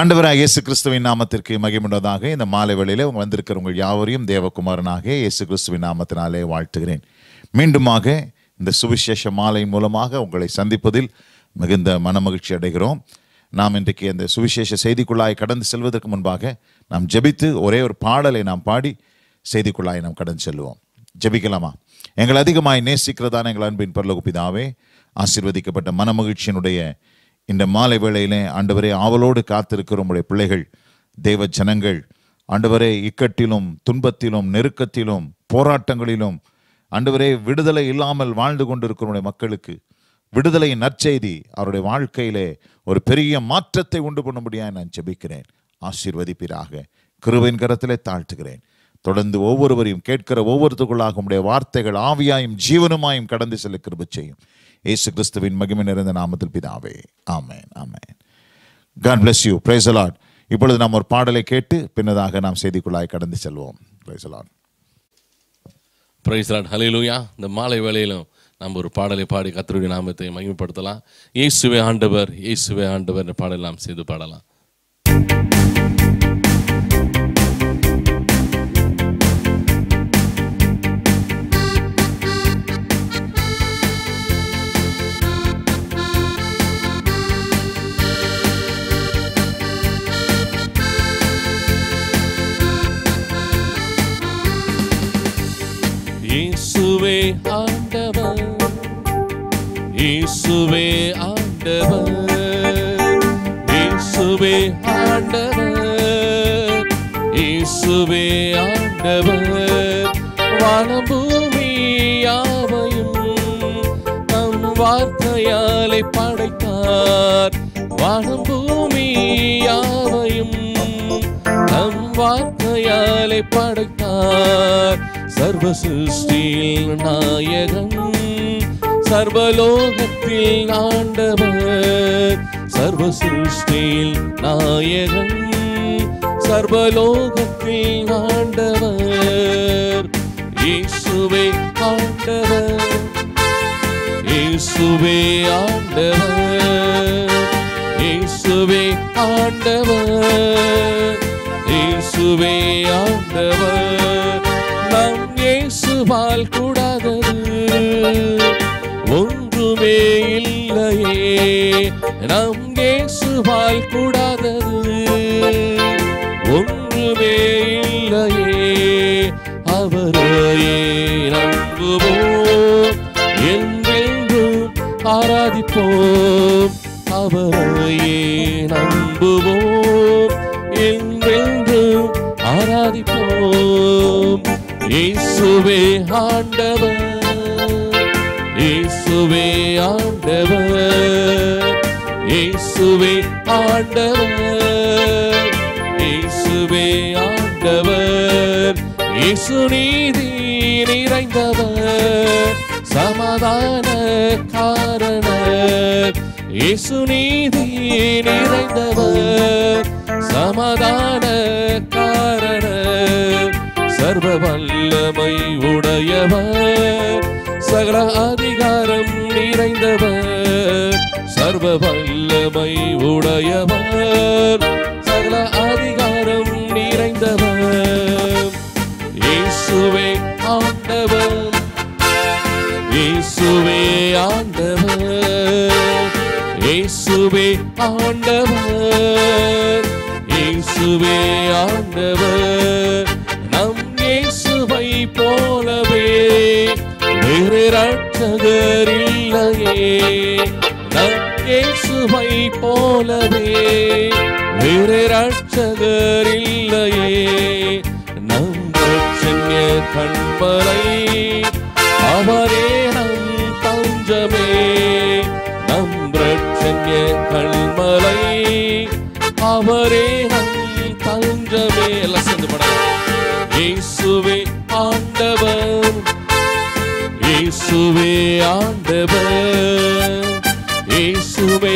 ஆண்டவராக இயேசு கிறிஸ்துவின் நாமத்திற்கு மகிமுண்டதாக இந்த மாலை வேளையிலே உங்க வந்திருக்கிற உங்கள் யாவரையும் தேவகுமாரனாக இயேசு கிறிஸ்துவின் நாமத்தினாலே வாழ்த்துகிறேன் மீண்டுமாக இந்த சுவிசேஷ மாலை மூலமாக உங்களை சந்திப்பதில் மிகுந்த மனமகிழ்ச்சி அடைகிறோம் நாம் இன்றைக்கு அந்த சுவிசேஷ செய்திக்குள்ளாய் கடந்து செல்வதற்கு முன்பாக நாம் ஜெபித்து ஒரே ஒரு பாடலை நாம் பாடி செய்திக்குள்ளாய் நாம் கடந்து செல்வோம் ஜெபிக்கலாமா எங்கள் அதிகமாய் நேசிக்கிறதான எங்கள் அன்பின் பரலோக பிதாவே ஆசீர்வதிக்கப்பட்ட மனமகிழ்ச்சியினுடைய இந்த மாலை வேளையிலே ஆண்டவரே ஆவலோடு காத்திருக்கிற உங்களுடைய பிள்ளைகள் தேவ ஜனங்கள் ஆண்டவரே இக்கட்டிலும் துன்பத்திலும் நெருக்கத்திலும் போராட்டங்களிலும் ஆண்டவரே விடுதலை இல்லாமல் வாழ்ந்து கொண்டிருக்கிற உங்களுடைய மக்களுக்கு விடுதலையின் நற்செய்தி அவருடைய வாழ்க்கையிலே ஒரு பெரிய மாற்றத்தை உண்டு பண்ணும்படியாக நான் ஜெபிக்கிறேன் ஆசீர்வதிப்பீராக கிருபையின் கரத்திலே தாழ்த்துகிறேன் தொடர்ந்து ஒவ்வொருவரையும் கேட்கிற ஒவ்வொருத்துக்குள்ளாக உடைய வார்த்தைகள் ஆவியாயும் ஜீவனுமாயும் கடந்து செல்ல கிருபை செய்யும் இயேசு கிறிஸ்துவின் மகிமை நிறைந்த நாமத்தில் பிதாவே ஆமென் ஆமென் God bless you praise the Lord இப்பொழுது நாம் ஒரு பாடலை கேட்டு பின்னதாக நாம் செய்திக்குள்ளாய் கடந்து செல்வோம் praise the Lord praise Lord ஹalleluya இந்த மாலை வேளையிலும் நாம் ஒரு பாடலை பாடி கர்த்தருடைய நாமத்தை மகிமைப்படுத்தலாம் இயேசுவே ஆண்டவர் இயேசுவே ஆண்டவர் என்ற பாடலை நாம் செய்து பாடலாம் இயேசுவே ஆண்டவர் இயேசுவே ஆண்டவர் இயேசுவே ஆண்டவர் இயேசுவே ஆண்டவர் வானம் பூமி யாவையும் தம் வார்த்தையாலே படைத்தார் வானம் பூமி யாவையும் தம் வார்த்தையாலே படைத்தார் சர்வ சிருஷ்டியில் நாயகன் சர்வலோகத்தில் ஆண்டவர் சர்வ சிருஷ்டியில் நாயகன் சர்வலோகத்தில் ஆண்டவர் இயேசுவே ஆண்டவர் இயேசுவே ஆண்டவர் இயேசுவே ஆண்டவர் இயேசுவே ஆண்டவர் நம் இயேசுவால் கூடாதது ஒன்றுமே இல்லையே நம் இயேசுவால் கூடாதது ஒன்றுமே இல்லையே அவரையே நம்புவோம் என்றென்றும் ஆராதிப்போம் அவரையே நம்புவோம் என்றென்றும் ஆராதிப்போம் இயேசுவே ஆண்டவர் இயேசுவே ஆண்டவர் இயேசுவே ஆண்டவர் இயேசுவே ஆண்டவர் இயேசு நீதி நிறைந்தவர் சமாதான காரணர் இயேசு நீதி நிறைந்தவர் சமாதான காரணர் சர்வ வல்லமை உடையவர் சகல அதிகாரம் நிறைந்தவர் சர்வ வல்லமை உடையவர் சகல அதிகாரம் நிறைந்தவர் இயேசுவே ஆண்டவர் இயேசுவே ஆண்டவர் இயேசுவே ஆண்டவர் இயேசுவே ஆண்டவர் நம் இயேசுவை போலவே வேறு ரட்சகர் இல்லையே நம் இயேசுவை போலவே வேறு ரட்சகர் இல்லையே நம் ரட்சண்ய கண்பலை அவரே நம் தஞ்சமே நம் ரட்சண்ய கண்மலை அவரே நம் தஞ்சமே எல்லாம் சேர்ந்து படம் இயேசுவே ஆண்டவர் இயேசுவே ஆண்டவர் இயேசுவே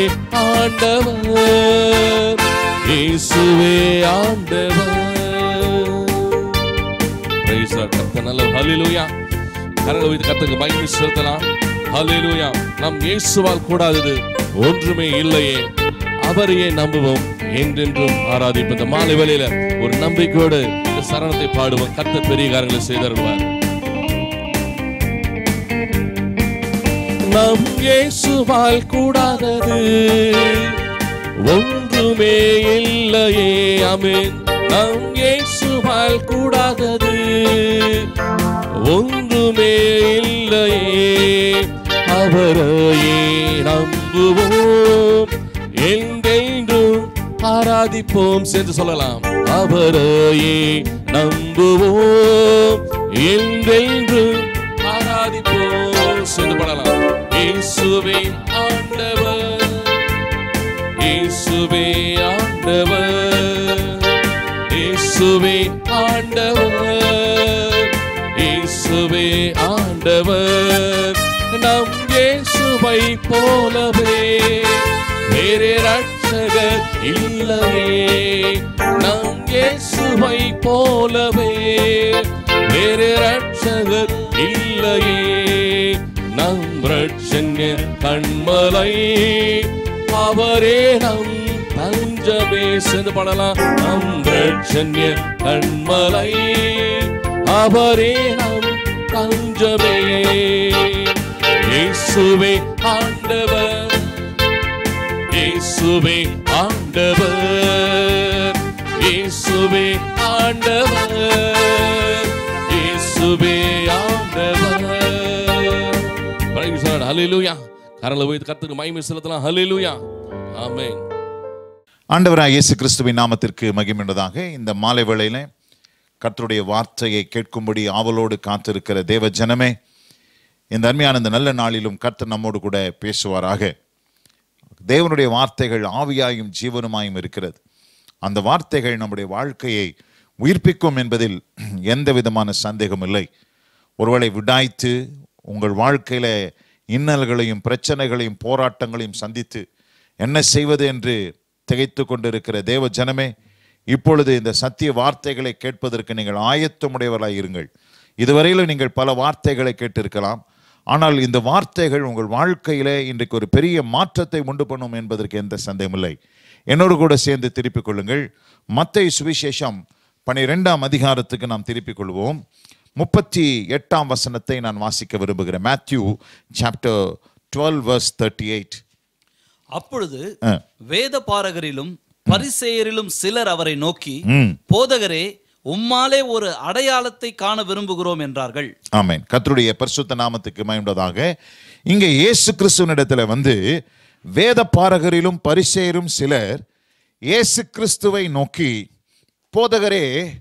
ஆண்டவர் இயேசுவே ஆண்டவர் Praise the Lord. கர்த்தர் நல்லவர். Hallelujah. கரங்களை வைத்து கர்த்தருக்கு மகிமை செலுத்தலாம் ஹalleluya நம் இயேசுவால் கூடாதது ஒன்றுமே இல்லையே அவரையே நம்புவோம் என்றென்றும் ஆராதிப்போம் இந்த மாலை வேளையில ஒரு நம்பிக்கையோடு இந்த சரணத்தை பாடுவோம் கர்த்தர் பெரிய காரியங்களை செய்தருவார் நம் இயேசுவால் கூடாதது ஒன்றுமே இல்லையே அமேன் நம் இயேசுவால் கூடாதது ஒன்றுமே இல்லையே அவரையே நம்புவோம் எங்கென்றும் ஆராதிப்போம் சேர்ந்து சொல்லலாம் அவரையே நம்புவோம் எங்கென்றும் ஆராதிப்போம் சேர்ந்து பாடலாம் இயேசுவே ஆண்டவர் இயேசுவே ஆண்டவர் இயேசுவே ஆண்டவர் இயேசுவே ஆண்டவர் நம் இயேசுவை போலவே வேறே ரட்சகர் இல்லையே நம் இயேசுவை போலவே வேறே ரட்சகர் இல்லையே நம் ரட்சண்ய கண்மலை அவரே நம் தஞ்சமே சேர்ந்து பாடலாம் நம் ரட்சண்ய கண்மலை அவரே நம் தஞ்சமே இயேசுவே ஆண்டவர் இயேசுவே ஆண்டவர் இயேசுவே ஆண்டவர் இயேசுவே ஆண்டவர் Praise the Lord. Hallelujah. கரங்களை உயர்த்தி கர்த்தருக்கு மகிமை செலுத்தலாம் ஹalleluya ஆமென் ஆண்டவராய் இயேசு கிறிஸ்துவின் நாமத்திற்கு மகிமையுள்ளதாக இந்த மாலை வேளையில கர்த்தருடைய வார்த்தையை கேட்கும்படி ஆவலோடு காத்திருக்கிற தேவ ஜனமே இந்த அருமையான இந்த நல்ல நாளிலும் கர்த்தர் நம்மோடு கூட பேசுவாராக தேவனுடைய வார்த்தைகள் ஆவியாயும் ஜீவனுமாயும் இருக்கிறது அந்த வார்த்தைகள் நம்முடைய வாழ்க்கையை உயிர்ப்பிக்கும் என்பதில் எந்த விதமான சந்தேகம் இல்லை ஒருவேளை விடாய்த்து உங்கள் வாழ்க்கையில இன்னல்களையும் பிரச்சனைகளையும் போராட்டங்களையும் சந்தித்து என்ன செய்வது என்று திகைத்து கொண்டிருக்கிற தேவ ஜனமே இப்பொழுது இந்த சத்திய வார்த்தைகளை கேட்பதற்கு நீங்கள் ஆயத்தமுடையவர்களாய் இருங்கள் இதுவரையிலும் நீங்கள் பல வார்த்தைகளை கேட்டிருக்கலாம் ஆனால் இந்த வார்த்தைகள் உங்கள் வாழ்க்கையிலே இன்றைக்கு ஒரு பெரிய மாற்றத்தை உண்டு பண்ணும் என்பதற்கு எந்த சந்தேகமில்லை என்னோடு கூட சேர்ந்து திருப்பிக் கொள்ளுங்கள் மத்தேயு சுவிசேஷம் பனிரெண்டாம் அதிகாரத்துக்கு நாம் திருப்பிக் கொள்வோம் முப்பத்தி எட்டாம் வசனத்தை நான் வாசிக்க விரும்புகிறேன் Matthew chapter twelve verse thirty eight அப்பொழுது வேத பாரகரிலும் பரிசேயரிலும் சிலர் அவரை நோக்கி ம் போதகரே உம்மாலே ஒரு அடையாளத்தை காண விரும்புகிறோம் என்றார்கள் ஆமென் கர்த்தருடைய பரிசுத்த நாமத்துக்கு மயம்பதாக இங்கே இயேசு கிறிஸ்துவனிடத்துல வந்து வேத பாரகரிலும் பரிசேயரும் சிலர் இயேசு கிறிஸ்துவை நோக்கி போதகரே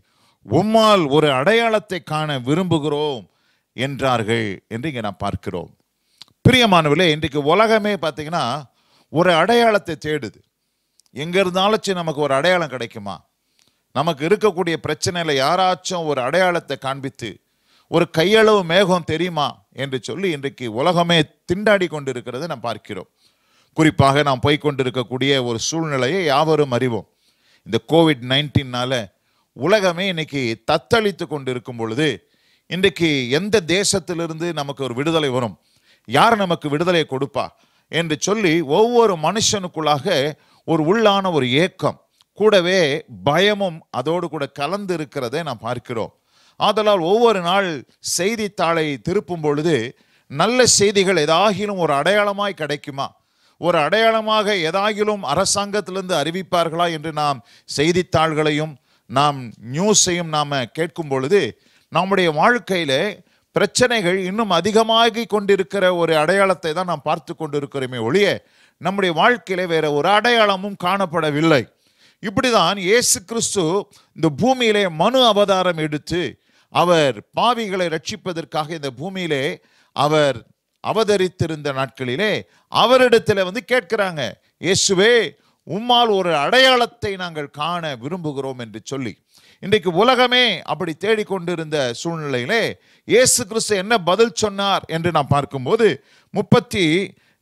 உம்மால் ஒரு அடையாளத்தை காண விரும்புகிறோம் என்றார்கள் என்று இங்கே நாம் பார்க்கிறோம் பிரியமானவர்களே இன்றைக்கு உலகமே பார்த்தீங்கன்னா ஒரு அடையாளத்தை தேடுது எங்க இருந்தாலும் சரி நமக்கு ஒரு அடையாளம் கிடைக்குமா நமக்கு இருக்கக்கூடிய பிரச்சனையில யாராச்சும் ஒரு அடையாளத்தை காண்பித்து ஒரு கையளவு மேகம் தெரியுமா என்று சொல்லி இன்றைக்கு உலகமே திண்டாடி கொண்டிருக்கிறதை நாம் பார்க்கிறோம் குறிப்பாக நாம் போய் கொண்டிருக்கக்கூடிய ஒரு சூழ்நிலையை யாவரும் அறிவோம் இந்த கோவிட் நைன்டீன்னால உலகமே இன்னைக்கு தத்தளித்து கொண்டிருக்கும் பொழுது இன்றைக்கு எந்த தேசத்திலிருந்து நமக்கு ஒரு விடுதலை வரும் யார் நமக்கு விடுதலை கொடுப்பா என்று சொல்லி ஒவ்வொரு மனுஷனுக்குள்ளாக ஒரு உள்ளான ஒரு ஏக்கம் கூடவே பயமும் அதோடு கூட கலந்து இருக்கிறதை நாம் பார்க்கிறோம் ஆதலால் ஒவ்வொரு நாள் செய்தித்தாளை திருப்பும் பொழுது நல்ல செய்திகள் ஏதாகிலும் ஒரு அடையாளமாய் கிடைக்குமா ஒரு அடையாளமாக ஏதாகிலும் அரசாங்கத்திலிருந்து அறிவிப்பார்களா என்று நாம் செய்தித்தாள்களையும் நாம் நியூஸையும் நாம கேட்கும் பொழுது நம்முடைய வாழ்க்கையில பிரச்சனைகள் இன்னும் அதிகமாகி கொண்டிருக்கிற ஒரு அடையாளத்தை தான் நாம் பார்த்து கொண்டிருக்கிறோமே ஒழிய நம்முடைய வாழ்க்கையில வேற ஒரு அடையாளமும் காணப்படவில்லை இப்படிதான் இயேசு கிறிஸ்து இந்த பூமியிலே மனு அவதாரம் எடுத்து அவர் பாவிகளை ரட்சிப்பதற்காக இந்த பூமியிலே அவர் அவதரித்திருந்த நாட்களிலே அவரிடத்துல வந்து கேட்கிறாங்க இயேசுவே உம்மால் ஒரு அடையாளத்தை நாங்கள் காண விரும்புகிறோம் என்று சொல்லி இன்றைக்கு உலகமே அப்படி தேடிக்கொண்டிருந்த சூழ்நிலையிலே இயேசு கிறிஸ்து என்ன பதில் சொன்னார் என்று நாம் பார்க்கும்போது முப்பத்தி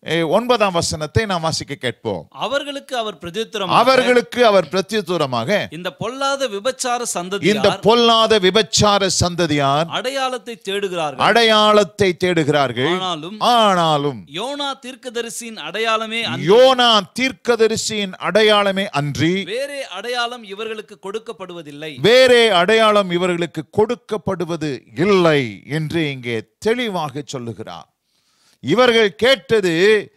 eh, ஒன்பதாம் வசனத்தை நாம் வாசிக்க கேட்போம் அவர்களுக்கு அவர் பிரதித்திரம் அவர்களுக்கு அவர் பிரத்யுத்தரமாக இந்த பொல்லாத விபச்சார இந்த சந்ததியார் பொல்லாத விபச்சார சந்ததியார் அடையாளத்தை தேடுகிறார்கள் அடையாளத்தை தேடுகிறார்கள் ஆனாலும் ஆனாலும் யோனா தீர்க்கதரிசியின் அடையாளமே அன்றி யோனா தீர்க்கதரிசியின் அடையாளமே அன்றி வேறே அடையாளம் இவர்களுக்கு கொடுக்கப்படுவதில்லை வேறே அடையாளம் இவர்களுக்கு கொடுக்கப்படுவது இல்லை என்று இங்கே தெளிவாக சொல்லுகிறார் இவர்கள் கேட்டது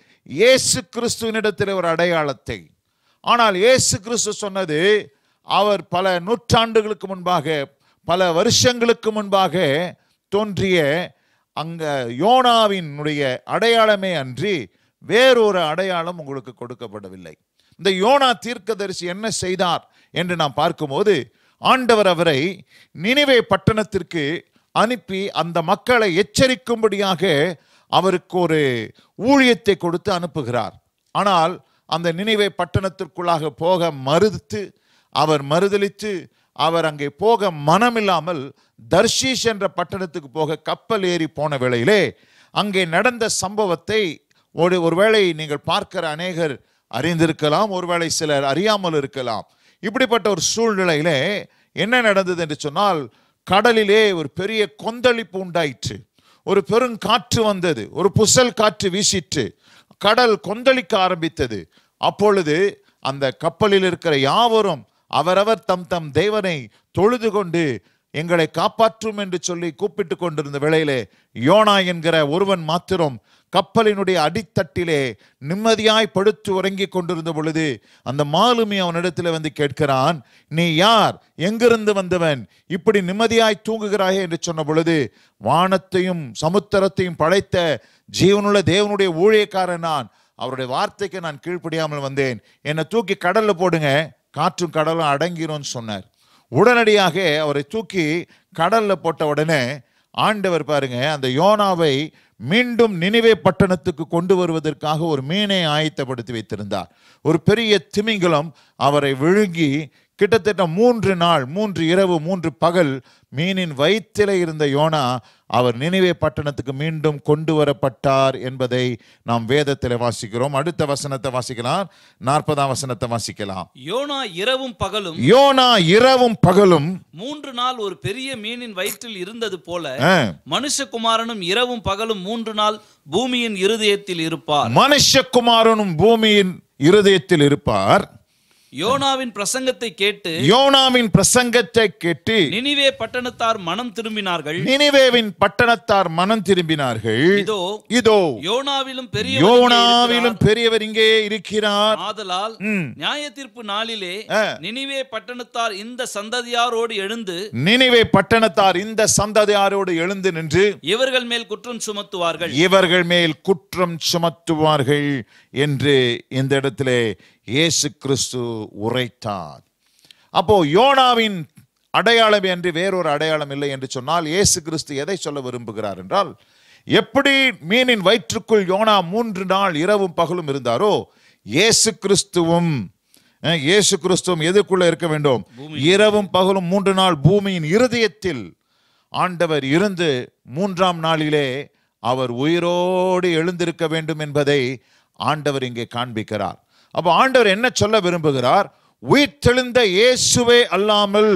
இயேசு கிறிஸ்துவனிடத்தில் ஒரு அடையாளத்தை ஆனால் இயேசு கிறிஸ்து சொன்னது அவர் பல நூற்றாண்டுகளுக்கு முன்பாக பல வருஷங்களுக்கு முன்பாக தோன்றிய அங்க யோனாவினுடைய அடையாளமே அன்றி வேறொரு அடையாளம் உங்களுக்கு கொடுக்கப்படவில்லை இந்த யோனா தீர்க்கதரிசி என்ன செய்தார் என்று நாம் பார்க்கும்போது ஆண்டவர் அவரை நினிவே பட்டணத்திற்கு அனுப்பி அந்த மக்களை எச்சரிக்கும்படியாக அவருக்கு ஒரு ஊழியத்தை கொடுத்து அனுப்புகிறார் ஆனால் அந்த நினைவை பட்டணத்திற்குள்ளாக போக மறுத்து அவர் மறுதலித்து அவர் அங்கே போக மனமில்லாமல் தர்ஷீஷ் என்ற பட்டணத்துக்கு போக கப்பல் ஏறி போன வேளையிலே அங்கே நடந்த சம்பவத்தை ஒரு ஒருவேளை நீங்கள் பார்க்கிற அநேகர் அறிந்திருக்கலாம் ஒருவேளை சிலர் அறியாமல் இருக்கலாம் இப்படிப்பட்ட ஒரு சூழ்நிலையிலே என்ன நடந்தது என்று சொன்னால் கடலிலே ஒரு பெரிய கொந்தளிப்பு உண்டாயிற்று ஒரு பெருங்காற்று வந்தது ஒரு புசல் காற்று வீசிற்று கடல் கொந்தளிக்க ஆரம்பித்தது அப்பொழுது அந்த கப்பலில் இருக்கிற யாவரும் அவரவர் தம் தம் தேவனை தொழுது கொண்டு எங்களை காப்பாற்றும் என்று சொல்லி கூப்பிட்டு கொண்டிருந்த வேளையிலே யோனா என்கிற ஒருவன் மாத்திரம் கப்பலினுடைய அடித்தட்டிலே நிம்மதியாய் படுத்து உறங்கிக் கொண்டிருந்த பொழுது அந்த மாலுமி அவனிடத்தில் வந்து கேட்கிறான் நீ யார் எங்கிருந்து வந்தவன் இப்படி நிம்மதியாய் தூங்குகிறாயே என்று சொன்ன பொழுது வானத்தையும் சமுத்திரத்தையும் படைத்த ஜீவனுள்ள தேவனுடைய ஊழியக்காரன் நான் அவருடைய வார்த்தைக்கு நான் கீழ்ப்படியாமல் வந்தேன் என்னை தூக்கி கடல்ல போடுங்க காற்றும் கடலும் அடங்கிரும்னு சொன்னார் உடனடியாக அவரை தூக்கி கடல்ல போட்ட உடனே ஆண்டவர் பாருங்க அந்த யோனாவை மீண்டும் நினைவே பட்டணத்துக்கு கொண்டு வருவதற்காக ஒரு மீனை ஆயத்தப்படுத்தி வைத்திருந்தார் ஒரு பெரிய திமிங்கலம் அவரை விழுங்கி கிட்டத்தட்ட மூன்று நாள் மூன்று இரவு மூன்று பகல் மீனின் வயிற்றிலே இருந்த யோனா அவர் நினைவே பட்டணத்துக்கு மீண்டும் கொண்டு வரப்பட்டார் என்பதை நாம் வேதத்தில் வாசிக்கிறோம் அடுத்த வசனத்தை வாசிக்கலாம் நாற்பதாம் வசனத்தை வாசிக்கலாம் யோனா இரவும் பகலும் யோனா இரவும் பகலும் மூன்று நாள் ஒரு பெரிய மீனின் வயிற்றில் இருந்தது போல ஆ, மனுஷகுமாரனும் இரவும் பகலும் மூன்று நாள் பூமியின் இருதயத்தில் இருப்பார் மனுஷகுமாரனும் பூமியின் இருதயத்தில் இருப்பார் யோனாவின் பிரசங்கத்தை கேட்டு யோனாவின் பிரசங்கத்தை கேட்டு நினிவே பட்டணத்தார் மனம் திரும்பினார்கள் நினிவேவின் பட்டணத்தார் மனம் திரும்பினார்கள் இதோ இதோ யோனாவிலும் பெரிய யோனாவிலும் பெரியவர் இங்கே இருக்கிறார் ஆதலால் ம். நியாய தீர்ப்பு நாளிலே ஆ. நினிவே பட்டணத்தார் இந்த சந்ததியாரோடு எழுந்து நினிவே பட்டணத்தார் இந்த சந்ததியாரோடு எழுந்து நின்று இவர்கள் மேல் குற்றம் சுமத்துவார்கள் இவர்கள் மேல் குற்றம் சுமத்துவார்கள் என்று இந்த இடத்திலே இயேசு கிறிஸ்து உரைத்தார் அப்போ யோனாவின் அடையாளம் என்று வேறொரு அடையாளம் இல்லை என்று சொன்னால் இயேசு கிறிஸ்து எதை சொல்ல விரும்புகிறார் என்றால் எப்படி மீனின் வயிற்றுக்குள் யோனா மூன்று நாள் இரவும் பகலும் இருந்தாரோ இயேசு கிறிஸ்துவும் அஹ், இயேசு கிறிஸ்துவும் எதுக்குள்ள இருக்க வேண்டும் இரவும் பகலும் மூன்று நாள் பூமியின் இருதயத்தில் ஆண்டவர் இருந்து மூன்றாம் நாளிலே அவர் உயிரோடு எழுந்திருக்க வேண்டும் என்பதை ஆண்டவர் இங்கே காண்பிக்கிறார் அப்போ ஆண்டவர் என்ன சொல்ல விரும்புகிறார் உயிர்த்தெழுந்த இயேசுவே அல்லாமல்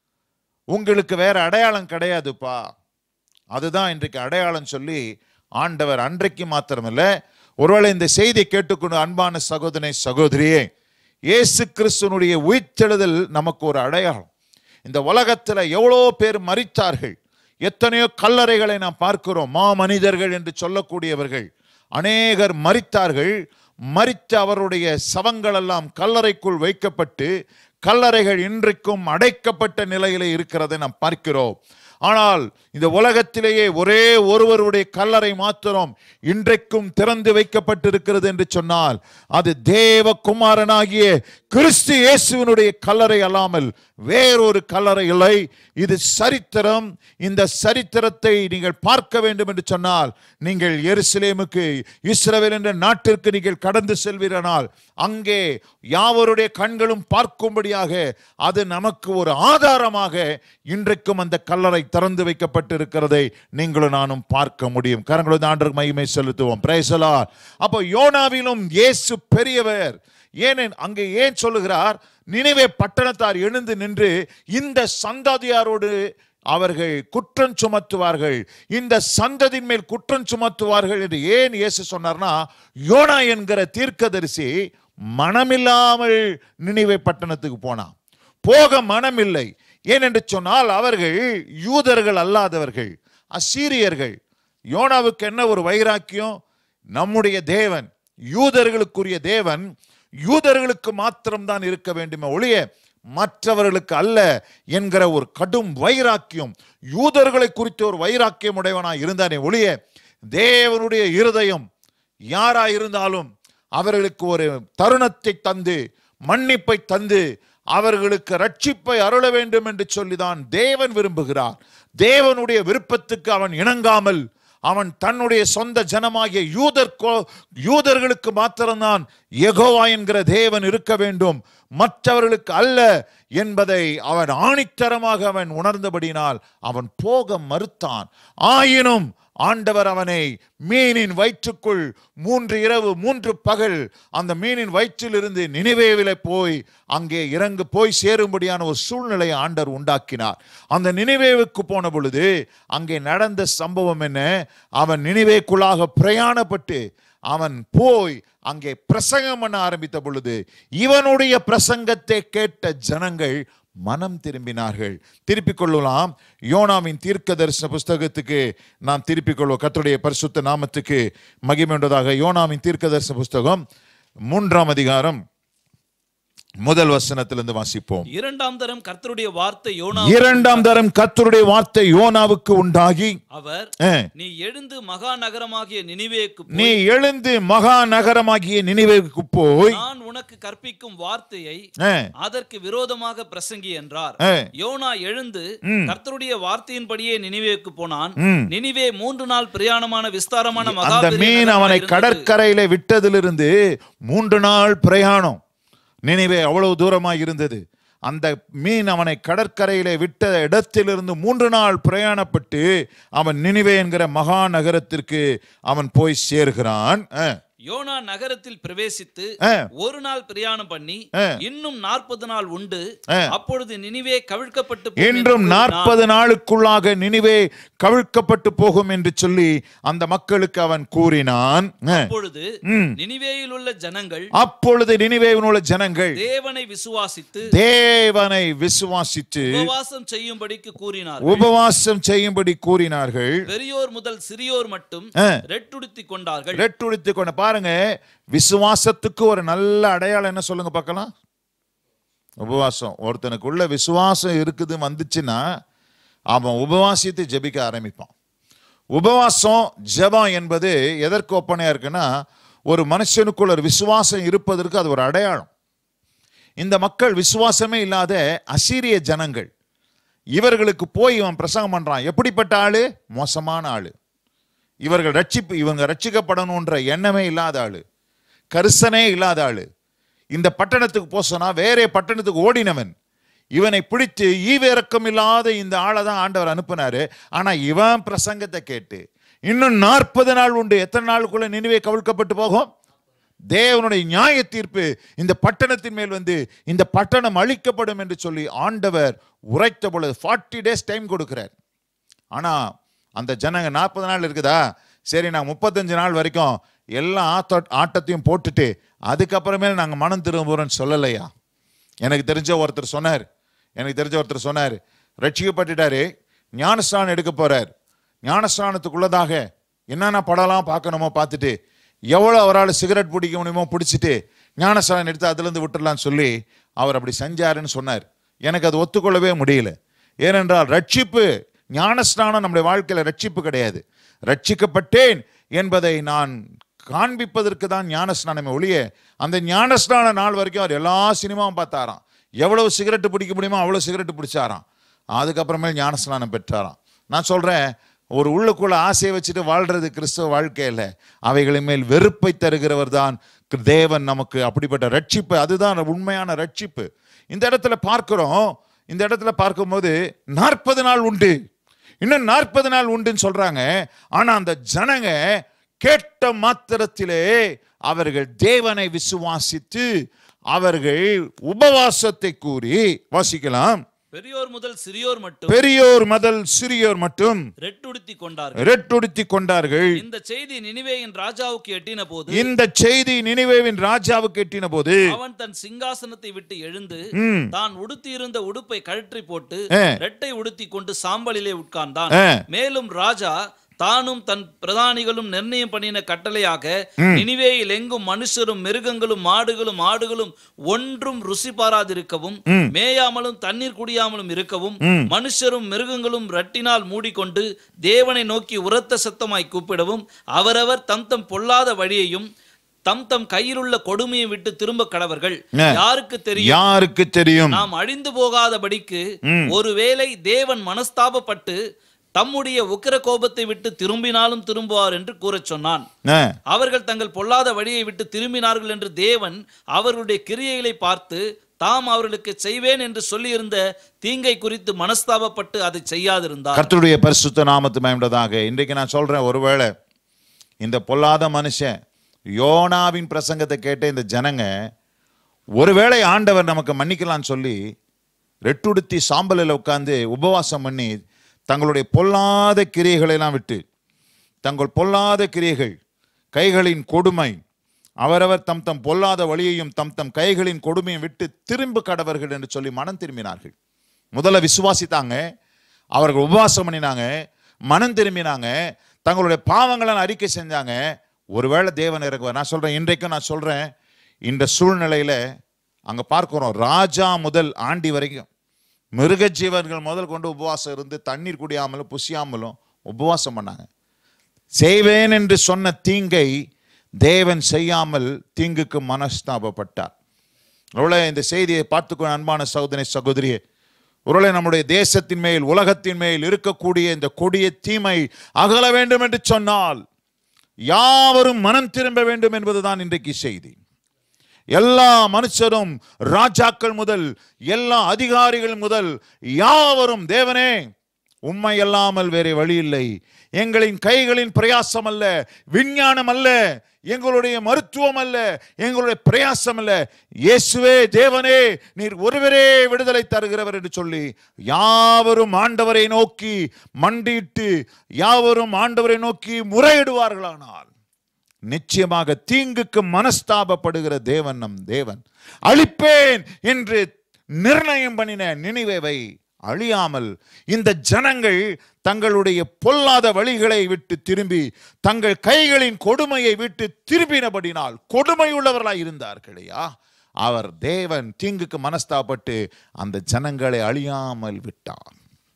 உங்களுக்கு வேற அடையாளம் கிடையாதுப்பா அதுதான் இன்றைக்கு அடையாளம் சொல்லி ஆண்டவர் அன்றைக்கு மாத்திரமல்ல ஒருவேளை இந்த செய்தி கேட்டுக்கொண்டு அன்பான சகோதரனை சகோதரியே இயேசு கிறிஸ்துனுடைய உயிர்த்தெழுதல் நமக்கு ஒரு அடையாளம் இந்த உலகத்தில் எவ்வளோ பேர் மரித்தார்கள் எத்தனையோ கல்லறைகளை நாம் பார்க்கிறோம் மாமனிதர்கள் என்று சொல்லக்கூடியவர்கள் அநேகர் மரித்தார்கள் மரித்த அவருடைய சவங்கள் எல்லாம் கல்லறைக்குள் வைக்கப்பட்டு கல்லறைகள் இன்றைக்கும் அடைக்கப்பட்ட நிலையிலே இருக்கிறதை நாம் பார்க்கிறோம் ஆனால் இந்த உலகத்திலேயே ஒரே ஒருவருடைய கல்லறை மாத்திரம் இன்றைக்கும் திறந்து வைக்கப்பட்டிருக்கிறது என்று சொன்னால் அது தேவ குமாரனாகிய கிறிஸ்து இயேசுவினுடைய கல்லறை அல்லாமல் வேறொரு கல்லறை இல்லை இது சரித்திரம் இந்த சரித்திரத்தை நீங்கள் பார்க்க வேண்டும் என்று சொன்னால் நீங்கள் எருசலேமுக்கு இஸ்ரவேல் என்ற நாட்டிற்கு நீங்கள் கடந்து செல்வீரானால் அங்கே யாவருடைய கண்களும் பார்க்கும்படியாக அது நமக்கு ஒரு ஆதாரமாக இன்றைக்கும் அந்த கல்லறை திறந்து வைக்கப்பட்டு இருக்கிறதை நீங்களும் நானும் பார்க்க முடியும் கரங்களோட ஆண்டருக்கு மகிமை செலுத்துவோம் பிரேசலா அப்போ யோனாவிலும் இயேசு பெரியவர் ஏன் அங்கே ஏன் சொல்லுகிறார் நினைவே பட்டணத்தார் எழுந்து நின்று இந்த சந்ததியாரோடு அவர்கள் குற்றம் சுமத்துவார்கள் இந்த சந்ததியின் மேல் குற்றம் சுமத்துவார்கள் என்று ஏன் இயேசு சொன்னார்னா யோனா என்கிற தீர்க்கதரிசி மனமில்லாமல் நினைவே பட்டணத்துக்கு போனான் போக மனமில்லை ஏனென்று சொன்னால் அவர்கள் யூதர்கள் அல்லாதவர்கள் அசீரியர்கள் யோனாவுக்கு என்ன ஒரு வைராக்கியம் நம்முடைய தேவன் யூதர்களுக்குரிய தேவன் யூதர்களுக்கு மாத்திரம்தான் இருக்க வேண்டுமே ஒழிய மற்றவர்களுக்கு அல்ல என்கிற ஒரு கடும் வைராக்கியம் யூதர்களை குறித்த ஒரு வைராக்கியம் உடையவனாய் இருந்தானே ஒழிய தேவனுடைய இருதயம் யாரா இருந்தாலும் அவர்களுக்கு ஒரு தருணத்தை தந்து மன்னிப்பை தந்து அவர்களுக்கு ரட்சிப்பை அருள வேண்டும் என்று சொல்லிதான் தேவன் விரும்புகிறார் தேவனுடைய விருப்பத்துக்கு அவன் இணங்காமல் அவன் தன்னுடைய சொந்த ஜனமாகிய யூதர் கோ- யூதர்களுக்கு மாத்திரம்தான் யெகோவா என்கிற தேவன் இருக்க வேண்டும் மற்றவர்களுக்கு அல்ல என்பதை அவன் ஆணித்தரமாக அவன் உணர்ந்தபடினால் அவன் போக மறுத்தான் ஆயினும் ஆண்டவர் அவனை மீனின் வயிற்றுக்குள் மூன்று இரவு மூன்று பகல் அந்த மீனின் வயிற்றிலிருந்து நினைவேவில போய் அங்கே இறங்கு போய் சேரும்படியான ஒரு சூழ்நிலையை ஆண்டவர் உண்டாக்கினார் அந்த நினைவேவுக்கு போன பொழுது அங்கே நடந்த சம்பவம் என்ன அவன் நினைவேக்குள்ளாக பிரயாணப்பட்டு அவன் போய் அங்கே பிரசங்கம் பண்ண ஆரம்பித்த பொழுது இவனுடைய பிரசங்கத்தை கேட்ட ஜனங்கள் மனம் திரும்பினார்கள் திருப்பிக் கொள்ளலாம் யோனாவின் தீர்க்க தரிசன புஸ்தகத்துக்கு நாம் திருப்பிக் கொள்வோம் கர்த்தருடைய பரிசுத்த நாமத்துக்கு மகிமை உண்டதாக யோனாவின் தீர்க்க தரிசன புஸ்தகம் மூன்றாம் அதிகாரம் முதல் வசனத்திலிருந்து வாசிப்போம் இரண்டாம் தரம் கர்த்தருடைய வார்த்தை யோனா இரண்டாம் தரம் கர்த்தருடைய வார்த்தை யோனாவுக்கு உண்டாகி அவர் "ஏ, நீ எழுந்து மகா நகரமாகிய நினிவேக்கு நீ எழுந்து மகா நகரமாகிய நினைவுக்கு போய் நான் உனக்கு கற்பிக்கும் வார்த்தையை "ஏ, அதற்கு விரோதமாக பிரசங்கி என்றார் ஏ, யோனா எழுந்து கர்த்தருடைய வார்த்தையின்படியே நினிவேக்கு போனான் ம். நினிவே மூன்று நாள் பிரயாணமான விஸ்தாரமான அந்த மகாபெரிய மீன் நகரமாய் அவனை இருந்தது. கடற்கரையில விட்டதிலிருந்து மூன்று நாள் பிரயாணம் நினைவே அவ்வளவு தூரமாய் இருந்தது அந்த மீன் அவனை கடற்கரையிலே விட்ட இடத்திலிருந்து மூன்று நாள் பிரயாணப்பட்டு அவன் நினிவே என்கிற மகா நகரத்திற்கு அவன் போய் சேர்கிறான் அஹ், யோனா நகரத்தில் பிரவேசித்து அஹ், ஒரு நாள் பிரயாணம் பண்ணி ஆ. இன்னும் நாற்பது நாள் உண்டு ஆ. அப்பொழுது நினிவே கவிழ்க்கப்பட்டு போகும் என்று இன்றும் கூறினான். நாற்பது நாளுக்குள்ளாக நினிவே கவிழ்க்கப்பட்டு போகும் என்று சொல்லி அந்த மக்களுக்கு அவன் கூறினான் அஹ், அப்பொழுது ம். நினிவேயில் உள்ள ஜனங்கள் அப்பொழுது நினிவேவினுள்ள ஜனங்கள் தேவனை விசுவாசித்து தேவனை விசுவாசித்து உபவாசம் செய்யும்படிக்கு கூறினார் உபவாசம் செய்யும்படி கூறினார்கள் பெரியோர் முதல் சிறியோர் மட்டும் ஆ. ரெட்டுடுத்தி கொண்டார்கள் ரெட்டுடித்து கொண்டு பாருங்க விசுவாசத்துக்கு ஒரு நல்ல அடையாளம் என்ன சொல்லுங்க பார்க்கலாம் உபவாசம் ஒருத்தனுக்குள்ள விசுவாசம் இருக்குது வந்துச்சுன்னா அவன் உபவாசித்து ஜெபிக்க ஆரம்பிப்பான் உபவாசம் ஜெபம் என்பது எதற்கு ஒப்பனையா இருக்குன்னா ஒரு மனுஷனுக்குள்ள ஒரு விசுவாசம் இருப்பதற்கு அது ஒரு அடையாளம் இந்த மக்கள் விசுவாசமே இல்லாத அசீரிய ஜனங்கள் இவர்களுக்கு போய் இவன் பிரசங்கம் பண்றான் எப்படிப்பட்ட ஆளு மோசமான ஆளு இவர்கள் ரட்சிப்பு இவங்க ரட்சிக்கப்படணுன்ற எண்ணமே இல்லாத ஆளு கரிசனே இல்லாத ஆளு இந்த பட்டணத்துக்கு போக சொன்னா வேறே பட்டணத்துக்கு ஓடினவன் இவனை பிடித்து ஈவிரக்கம் இல்லாத இந்த ஆளை தான் ஆண்டவர் அனுப்புனாரு ஆனா இவன் பிரசங்கத்தை கேட்டு இன்னும் நாற்பது நாள் உண்டு எத்தனை நாளுக்குள்ள நினைவே கவிழ்க்கப்பட்டு போகும் தேவனுடைய நியாய தீர்ப்பு இந்த பட்டணத்தின் மேல் வந்து இந்த பட்டணம் அழிக்கப்படும் என்று சொல்லி ஆண்டவர் உரைத்த பொழுது ஃபார்ட்டி டேஸ் டைம் கொடுக்கிறார் ஆனா அந்த ஜனங்க நாற்பது நாள் இருக்குதா சரி நான் முப்பத்தஞ்சு நாள் வரைக்கும் எல்லா ஆத்த ஆட்டத்தையும் போட்டுட்டு அதுக்கப்புறமேல் நாங்கள் மனம் திரும்புகிறோன்னு சொல்லலையா எனக்கு தெரிஞ்ச ஒருத்தர் சொன்னார் எனக்கு தெரிஞ்ச ஒருத்தர் சொன்னார் ரட்சிக்கப்பட்டுட்டாரு ஞானஸ்நானம் எடுக்க போறார் ஞானஸ்நானத்துக்குள்ளதாக என்னென்ன படம்லாம் பார்க்கணுமோ பார்த்துட்டு எவ்வளோ அவரால் சிகரெட் பிடிக்க முடியுமோ பிடிச்சிட்டு ஞானஸ்நானம் எடுத்து அதுலேருந்து விட்டுடலான்னு சொல்லி அவர் அப்படி செஞ்சாருன்னு சொன்னார் எனக்கு அது ஒத்துக்கொள்ளவே முடியல ஏனென்றால் ரட்சிப்பு ஞானஸ்நானம் நம்முடைய வாழ்க்கையில் ரட்சிப்பு கிடையாது ரட்சிக்கப்பட்டேன் என்பதை நான் காண்பிப்பதற்கு தான் ஞானஸ்நானமே ஒழிய அந்த ஞானஸ்நான நாள் வரைக்கும் அவர் எல்லா சினிமாவும் பார்த்தாராம் எவ்வளவு சிகரெட்டு பிடிக்க முடியுமோ அவ்வளோ சிகரெட்டு பிடிச்சாராம் அதுக்கப்புறமேல் ஞானஸ்நானம் பெற்றாராம் நான் சொல்கிறேன் ஒரு உள்ளுக்குள்ள ஆசையை வச்சுட்டு வாழ்றது கிறிஸ்தவ வாழ்க்கையில் அவைகளின் மேல் வெறுப்பை தருகிறவர் தான் தேவன் நமக்கு அப்படிப்பட்ட ரட்சிப்பு அதுதான் உண்மையான ரட்சிப்பு இந்த இடத்துல பார்க்கிறோம் இந்த இடத்துல பார்க்கும்போது நாற்பது நாள் உண்டு இன்னும் நாற்பது நாள் உண்டுன்னு சொல்றாங்க ஆனா அந்த ஜனங்க கேட்ட மாத்திரத்திலே அவர்கள் தேவனை விசுவாசித்து அவர்கள் உபவாசத்தை கூறி வாசிக்கலாம் பெரியோர் முதல் சிறியோர் மட்டும் பெரியோர் முதல் சிறியோர் மட்டும் ரெட்டுடுத்தி கொண்டார்கள் ரெட்டுடுத்தி கொண்டார்கள் இந்த செய்தி நினிவேயின் ராஜாவுக்கு எட்டின போது இந்த செய்தி நினைவேவின் ராஜாவுக்கு எட்டின போது அவன் தன் சிங்காசனத்தை விட்டு எழுந்து ம். தான் உடுத்தியிருந்த உடுப்பை கழற்றி போட்டு ஆ. ரெட்டை உடுத்தி கொண்டு சாம்பலிலே உட்கார்ந்தான் ஆ. மேலும் ராஜா தானும் தன் பிரதானிகளும் நிர்ணயம் பண்ணின கட்டளையாக நினிவேயில் எங்கும் மனுஷரும் மிருகங்களும் மாடுகளும் ஆடுகளும் ஒன்றும் ருசி பாராதிருக்கவும் மேயாமலும் தண்ணீர் குடியாமலும் இருக்கவும் மனுஷரும் மிருகங்களும் ரட்டினால் மூடிக்கொண்டு தேவனை நோக்கி உரத்த சத்தமாய் கூப்பிடவும் அவரவர் தம் தம் பொல்லாத வழியையும் தம் தம் கையிலுள்ள கொடுமையை விட்டு திரும்ப கடவர்கள் ஆ. யாருக்கு தெரியும் யாருக்கு தெரியும் நாம் அழிந்து போகாதபடிக்கு ஒருவேளை தேவன் மனஸ்தாபப்பட்டு தம்முடைய உக்கிர கோபத்தை விட்டு திரும்பினாலும் திரும்புவார் என்று கூறச் சொன்னான் ஆ, அவர்கள் தங்கள் பொல்லாத வழியை விட்டு திரும்பினார்கள் என்று தேவன் அவர்களுடைய கிரியைகளை பார்த்து தாம் அவர்களுக்கு செய்வேன் என்று சொல்லியிருந்த தீங்கை குறித்து மனஸ்தாபப்பட்டு அதை செய்யாதிருந்தார் கர்த்தருடைய பரிசுத்த நாமத்து மயம்ன்றதாக இன்றைக்கு நான் சொல்றேன் ஒருவேளை இந்த பொல்லாத மனுஷன் யோனாவின் பிரசங்கத்தை கேட்ட இந்த ஜனங்க ஒருவேளை ஆண்டவர் நமக்கு மன்னிக்கலாம்னு சொல்லி ரெட்டுடுத்தி சாம்பலில் உட்கார்ந்து உபவாசம் பண்ணி தங்களுடைய பொல்லாத கிரியைகளை எல்லாம் விட்டு தங்கள் பொல்லாத கிரியைகள் கைகளின் கொடுமை அவரவர் தம் தம் பொல்லாத வழியையும் தம் தம் கைகளின் கொடுமையும் விட்டு திரும்ப கடவர்கள் என்று சொல்லி மனம் திரும்பினார்கள் முதல்ல விசுவாசித்தாங்க அவர்கள் உபவாசம் பண்ணினாங்க மனம் திரும்பினாங்க தங்களுடைய பாவங்களை அறிக்கை செஞ்சாங்க ஒருவேளை தேவன் இறங்குவார் நான் சொல்றேன் இன்றைக்கும் நான் சொல்றேன் இந்த சூழ்நிலையில அங்க பார்க்கிறோம் ராஜா முதல் ஆண்டி வரைக்கும் மிருக ஜீவன்கள் முதல் கொண்டு உபவாசம் இருந்து தண்ணீர் குடியாமலும் புசியாமலும் உபவாசம் பண்ணாங்க செய்வேன் என்று சொன்ன தீங்கை தேவன் செய்யாமல் தீங்குக்கு மனஸ்தாபப்பட்டார் ஒருவேளை இந்த செய்தியை பார்த்துக்கொண்டு அன்பான சகோதரி சகோதரியே ஒருவேளை நம்முடைய தேசத்தின் மேல் உலகத்தின் மேல் இருக்கக்கூடிய இந்த கொடிய தீமை அகல வேண்டும் என்று சொன்னால் யாவரும் மனம் திரும்ப வேண்டும் என்பதுதான் இன்றைக்கு செய்தி எல்லா மனுஷரும் ராஜாக்கள் முதல் எல்லா அதிகாரிகள் முதல் யாவரும் தேவனே உண்மை அல்லாமல் வேறு வழி இல்லை எங்களின் கைகளின் பிரயாசம் அல்ல விஞ்ஞானம் அல்ல எங்களுடைய மருத்துவம் அல்ல எங்களுடைய பிரயாசம் அல்ல இயேசுவே தேவனே நீர் ஒருவரே விடுதலை தருகிறவர் என்று சொல்லி யாவரும் ஆண்டவரை நோக்கி மண்டியிட்டு யாவரும் ஆண்டவரை நோக்கி முறையிடுவார்களானால் நிச்சயமாக தீங்குக்கு மனஸ்தாபப்படுகிற தேவன் நம் தேவன் அழிப்பேன் என்று நிர்ணயம் பண்ணின நினைவை அழியாமல் இந்த ஜனங்கள் தங்களுடைய பொல்லாத வழிகளை விட்டு திரும்பி தங்கள் கைகளின் கொடுமையை விட்டு திரும்பினபடினால் கொடுமையுள்ளவர்களாய் இருந்தார்களையா அவர் தேவன் தீங்குக்கு மனஸ்தாபப்பட்டு அந்த ஜனங்களை அழியாமல் விட்டார்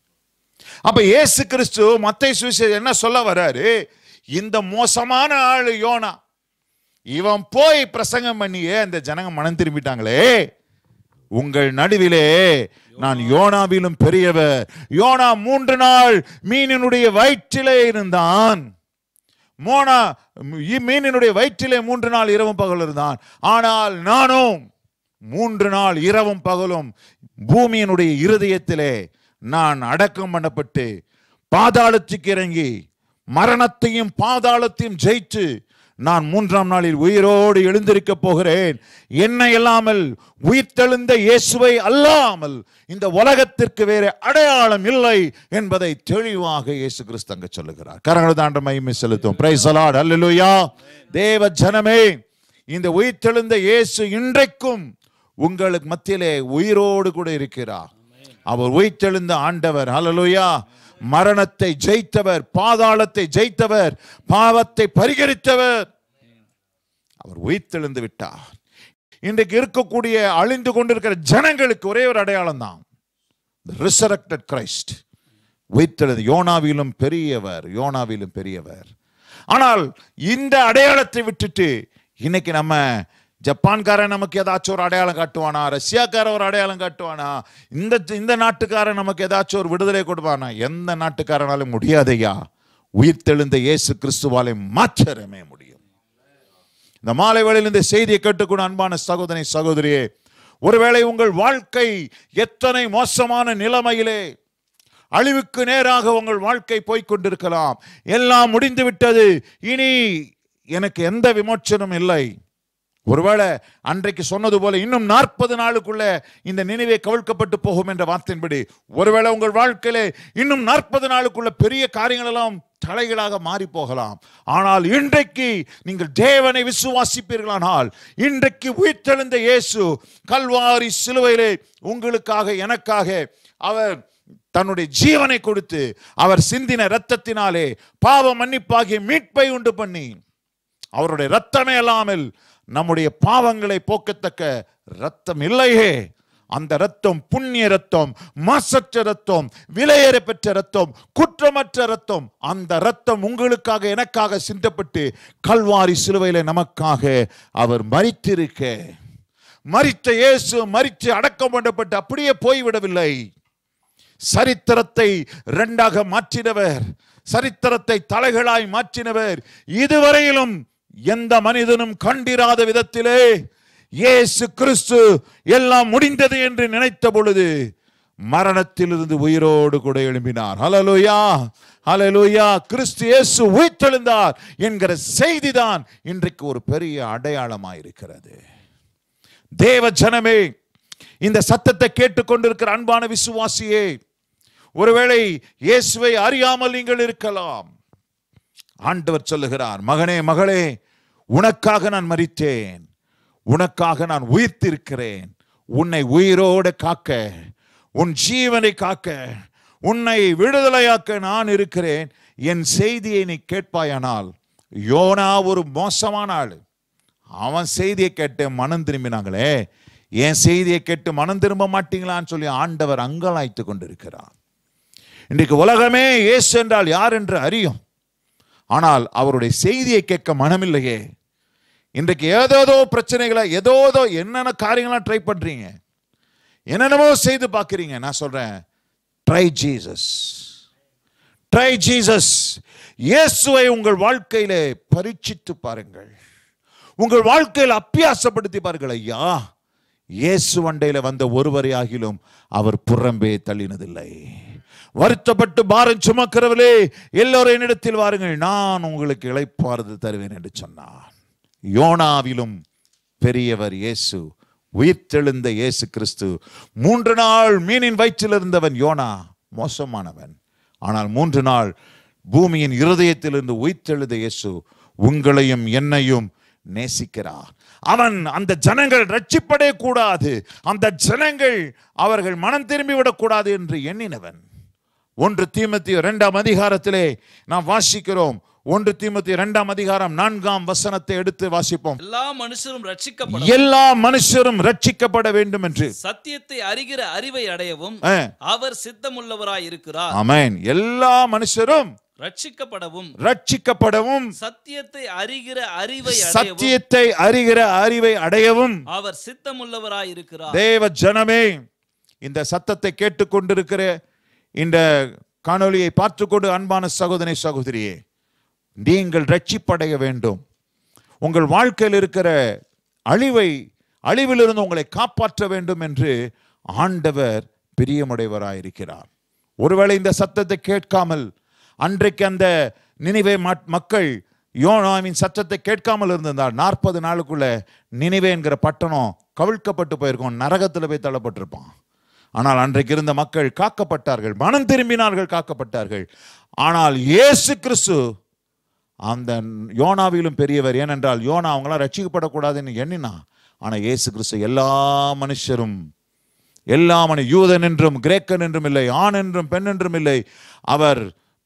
அப்ப இயேசு கிறிஸ்து மத்தை சுவிசேஷம் என்ன சொல்ல வராரு இந்த மோசமான ஆளு யோனா இவன் போய் பிரசங்கம் பண்ணியே அந்த ஜனங்க மனம் திரும்பிட்டாங்களே உங்கள் நடுவிலே நான் யோனாவிலும் பெரியவர் யோனா மூன்று நாள் மீனினுடைய வயிற்றிலே இருந்தான் மோனா இ- மீனினுடைய வயிற்றிலே மூன்று நாள் இரவும் பகல் இருந்தான் ஆனால் நானும் மூன்று நாள் இரவும் பகலும் பூமியினுடைய இருதயத்திலே நான் அடக்கம் பண்ணப்பட்டு பாதாளத்துக்கு இறங்கி மரணத்தையும் பாதாளத்தையும் ஜெயித்து நான் மூன்றாம் நாளில் உயிரோடு எழுந்திருக்க போகிறேன் என்னை அல்லாமல் உயிர்த்தெழுந்த இயேசுவை அல்லாமல் இந்த உலகத்திற்கு வேற அடையாளம் இல்லை என்பதை தெளிவாக இயேசு கிறிஸ்து அங்க சொல்லுகிறார் கரங்கள் தாண்ட மகிமை செலுத்தும் பிரைஸ் அலாட் அல்லேலூயா தேவ ஜனமே இந்த உயிர்த்தெழுந்த இயேசு இன்றைக்கும் உங்களுக்கு மத்தியிலே உயிரோடு கூட இருக்கிறார் அவர் உயிர்த்தெழுந்த ஆண்டவர் ஹalleluya மரணத்தை ஜெயித்தவர் பாதாளத்தை ஜெயித்தவர் பாவத்தை பரிகரித்தவர் அவர் உயிர்த்தெழுந்து விட்டார் இன்றைக்கு இருக்கக்கூடிய அழிந்து கொண்டிருக்கிற ஜனங்களுக்கு ஒரே ஒரு அடையாளம் தான் ரிசரக்டட் கிரைஸ்ட் உயிர்த்தெழுந்து யோனாவிலும் பெரியவர் யோனாவிலும் பெரியவர் ஆனால் இந்த அடையாளத்தை விட்டுட்டு இன்னைக்கு நம்ம ஜப்பான்காரன் நமக்கு ஏதாச்சும் ஒரு அடையாளம் காட்டுவானா ரஷ்யாக்காரன் ஒரு அடையாளம் காட்டுவானா இந்த இந்த நாட்டுக்காரன் நமக்கு ஏதாச்சும் ஒரு விடுதலை கொடுப்பானா எந்த நாட்டுக்காரனாலும் முடியாதையா உயிர்த்தெழுந்த இயேசு கிறிஸ்துவாலே மாற்றமே முடியும் இந்த மாலை வேளையில் இந்த செய்தியை கேட்டுக்கொண்டு அன்பான சகோதரி சகோதரியே ஒருவேளை உங்கள் வாழ்க்கை எத்தனை மோசமான நிலைமையிலே அழிவுக்கு நேராக உங்கள் வாழ்க்கை போய்க் கொண்டிருக்கலாம் எல்லாம் முடிந்து விட்டது இனி எனக்கு எந்த விமோச்சனம் இல்லை ஒருவேளை அன்றைக்கு சொன்னது போல இன்னும் நாற்பது நாளுக்குள்ள இந்த நினைவே கவிழ்க்கப்பட்டு போகும் என்ற வார்த்தையின்படி ஒருவேளை உங்கள் வாழ்க்கையிலே இன்னும் நாற்பது நாளுக்குள்ள பெரிய காரியங்கள் எல்லாம் தலைகளாக மாறி போகலாம் ஆனால் இன்றைக்கு நீங்கள் தேவனை விசுவாசிப்பீர்களானால் இன்றைக்கு உயிர்த்தெழுந்த இயேசு கல்வாரி சிலுவையிலே உங்களுக்காக எனக்காக அவர் தன்னுடைய ஜீவனை கொடுத்து அவர் சிந்தின இரத்தத்தினாலே பாவ மன்னிப்பாகிய மீட்பை உண்டு பண்ணி அவருடைய ரத்தமே அல்லாமல் நம்முடைய பாவங்களை போக்கத்தக்க ரத்தம் இல்லையே அந்த ரத்தம் புண்ணிய ரத்தம் மாசற்ற ரத்தம் விலையேற பெற்ற ரத்தம் குற்றமற்ற ரத்தம் அந்த ரத்தம் உங்களுக்காக எனக்காக சிந்தப்பட்டு கல்வாரி சிலுவையில நமக்காக அவர் மரித்திருக்க மரித்த இயேசு மரித்து அடக்கம் பண்ணப்பட்டு அப்படியே போய்விடவில்லை சரித்திரத்தை இரண்டாக மாற்றினவர் சரித்திரத்தை தலைகளாய் மாற்றினவர் இதுவரையிலும் எந்த மனிதனும் கண்டிராத விதத்திலே இயேசு கிறிஸ்து எல்லாம் முடிந்தது என்று நினைத்த பொழுது மரணத்திலிருந்து உயிரோடு கூட எழும்பினார் ஹalleluya ஹalleluya கிறிஸ்து இயேசு உயிர்த்தெழுந்தார் என்கிற செய்திதான் இன்றைக்கு ஒரு பெரிய அடையாளமாய் இருக்கிறது தேவ ஜனமே இந்த சத்தத்தை கேட்டுக்கொண்டிருக்கிற அன்பான விசுவாசியே ஒருவேளை இயேசுவை அறியாமல் நீங்கள் இருக்கலாம் ஆண்டவர் சொல்லுகிறார் மகனே மகளே உனக்காக நான் மரித்தேன் உனக்காக நான் உயிர்த்திருக்கிறேன் உன்னை உயிரோடு காக்க உன் ஜீவனை காக்க உன்னை விடுதலையாக்க நான் இருக்கிறேன் என் செய்தியை நீ கேட்பாயானால் யோனா ஒரு மோசமான ஆளு அவன் செய்தியை கேட்டு மனம் திரும்பினாங்களே என் செய்தியை கேட்டு மனம் திரும்ப மாட்டீங்களான்னு சொல்லி ஆண்டவர் அங்கலாய்த்து கொண்டிருக்கிறார் இன்றைக்கு உலகமே இயேசு என்றால் யார் என்று அறியும் ஆனால் அவருடைய செய்தியை கேட்க மனமில்லையே இன்றைக்கு ஏதோதோ பிரச்சனைகளை ஏதோதோ என்னென்ன காரியங்களாம் ட்ரை பண்றீங்க என்னென்னமோ செய்து பார்க்குறீங்க நான் சொல்றேன் ட்ரை ஜீசஸ் ட்ரை ஜீசஸ் இயேசுவை உங்கள் வாழ்க்கையிலே பரீட்சித்து பாருங்கள் உங்கள் வாழ்க்கையில் அப்பியாசப்படுத்தி பாருங்கள் ஐயா இயேசு வண்டையில வந்த ஒருவரை ஆகிலும் அவர் புறம்பே தள்ளினதில்லை வருத்தப்பட்டு பாரம் சுமக்கிறவர்களே எல்லோரும் என்னிடத்தில் வாருங்கள் நான் உங்களுக்கு இளைப்பாறுதல் தருவேன் என்று சொன்னார் யோனாவிலும் பெரியவர் இயேசு உயிர்த்தெழுந்த இயேசு கிறிஸ்து மூன்று நாள் மீனின் வயிற்றில் இருந்தவன் யோனா மோசமானவன் ஆனால் மூன்று நாள் பூமியின் இருதயத்திலிருந்து உயிர்த்தெழுந்த இயேசு உங்களையும் என்னையும் நேசிக்கிறார் அவன் அந்த ஜனங்கள் ரட்சிப்படே கூடாது அந்த ஜனங்கள் அவர்கள் மனம் திரும்பி விடக்கூடாது என்று எண்ணினவன் ஒன்று தீமத்தி இரண்டாம் அதிகாரத்திலே நாம் வாசிக்கிறோம் ஒன்று தீமத்தி இரண்டாம் அதிகாரம் நான்காம் வசனத்தை எடுத்து வாசிப்போம் எல்லா மனுஷரும் ரட்சிக்கப்பட எல்லா மனுஷரும் ரட்சிக்கப்பட வேண்டும் என்று சத்தியத்தை அறிகிற அறிவை அடையவும் ஆ, அவர் சித்தமுள்ளவராய் இருக்கிறார் ஆமென் எல்லா மனுஷரும் ரட்சிக்கப்படவும் ரட்சிக்கப்படவும் சத்தியத்தை அறிகிற அறிவை அடையவும் சத்தியத்தை அறிகிற அறிவை அடையவும் அவர் சித்தமுள்ளவராய் இருக்கிறார் தேவ ஜனமே இந்த சத்தத்தை கேட்டுக்கொண்டிருக்கிற இந்த காணொளியை பார்த்துக்கொண்டு அன்பான சகோதரி சகோதரியே நீங்கள் ரட்சிப்படைய வேண்டும் உங்கள் வாழ்க்கையில் இருக்கிற அழிவை அழிவிலிருந்து உங்களை காப்பாற்ற வேண்டும் என்று ஆண்டவர் பிரியமுடையவராயிருக்கிறார் ஒருவேளை இந்த சத்தத்தை கேட்காமல் அன்றைக்கு அந்த நினைவே மக்கள் யோனாவின் சத்தத்தை கேட்காமல் இருந்திருந்தால் நாற்பது நாளுக்குள்ள நினைவே என்கிற பட்டணம் கவிழ்க்கப்பட்டு போயிருக்கும் நரகத்தில் போய் தள்ளப்பட்டிருப்பான் ஆனால் அன்றைக்கு இருந்த மக்கள் காக்கப்பட்டார்கள் மனம் திரும்பினார்கள் காக்கப்பட்டார்கள் ஆனால் இயேசு கிறிஸ்து அந்த யோனாவிலும் பெரியவர் ஏனென்றால் யோனா அவங்களாம் ரட்சிக்கப்படக்கூடாதுன்னு எண்ணினா ஆனால் இயேசு கிறிஸ்து எல்லா மனுஷரும் எல்லா மனு யூதன் என்றும் கிரேக்கன் என்றும் இல்லை ஆண் என்றும் பெண் என்றும் இல்லை அவர்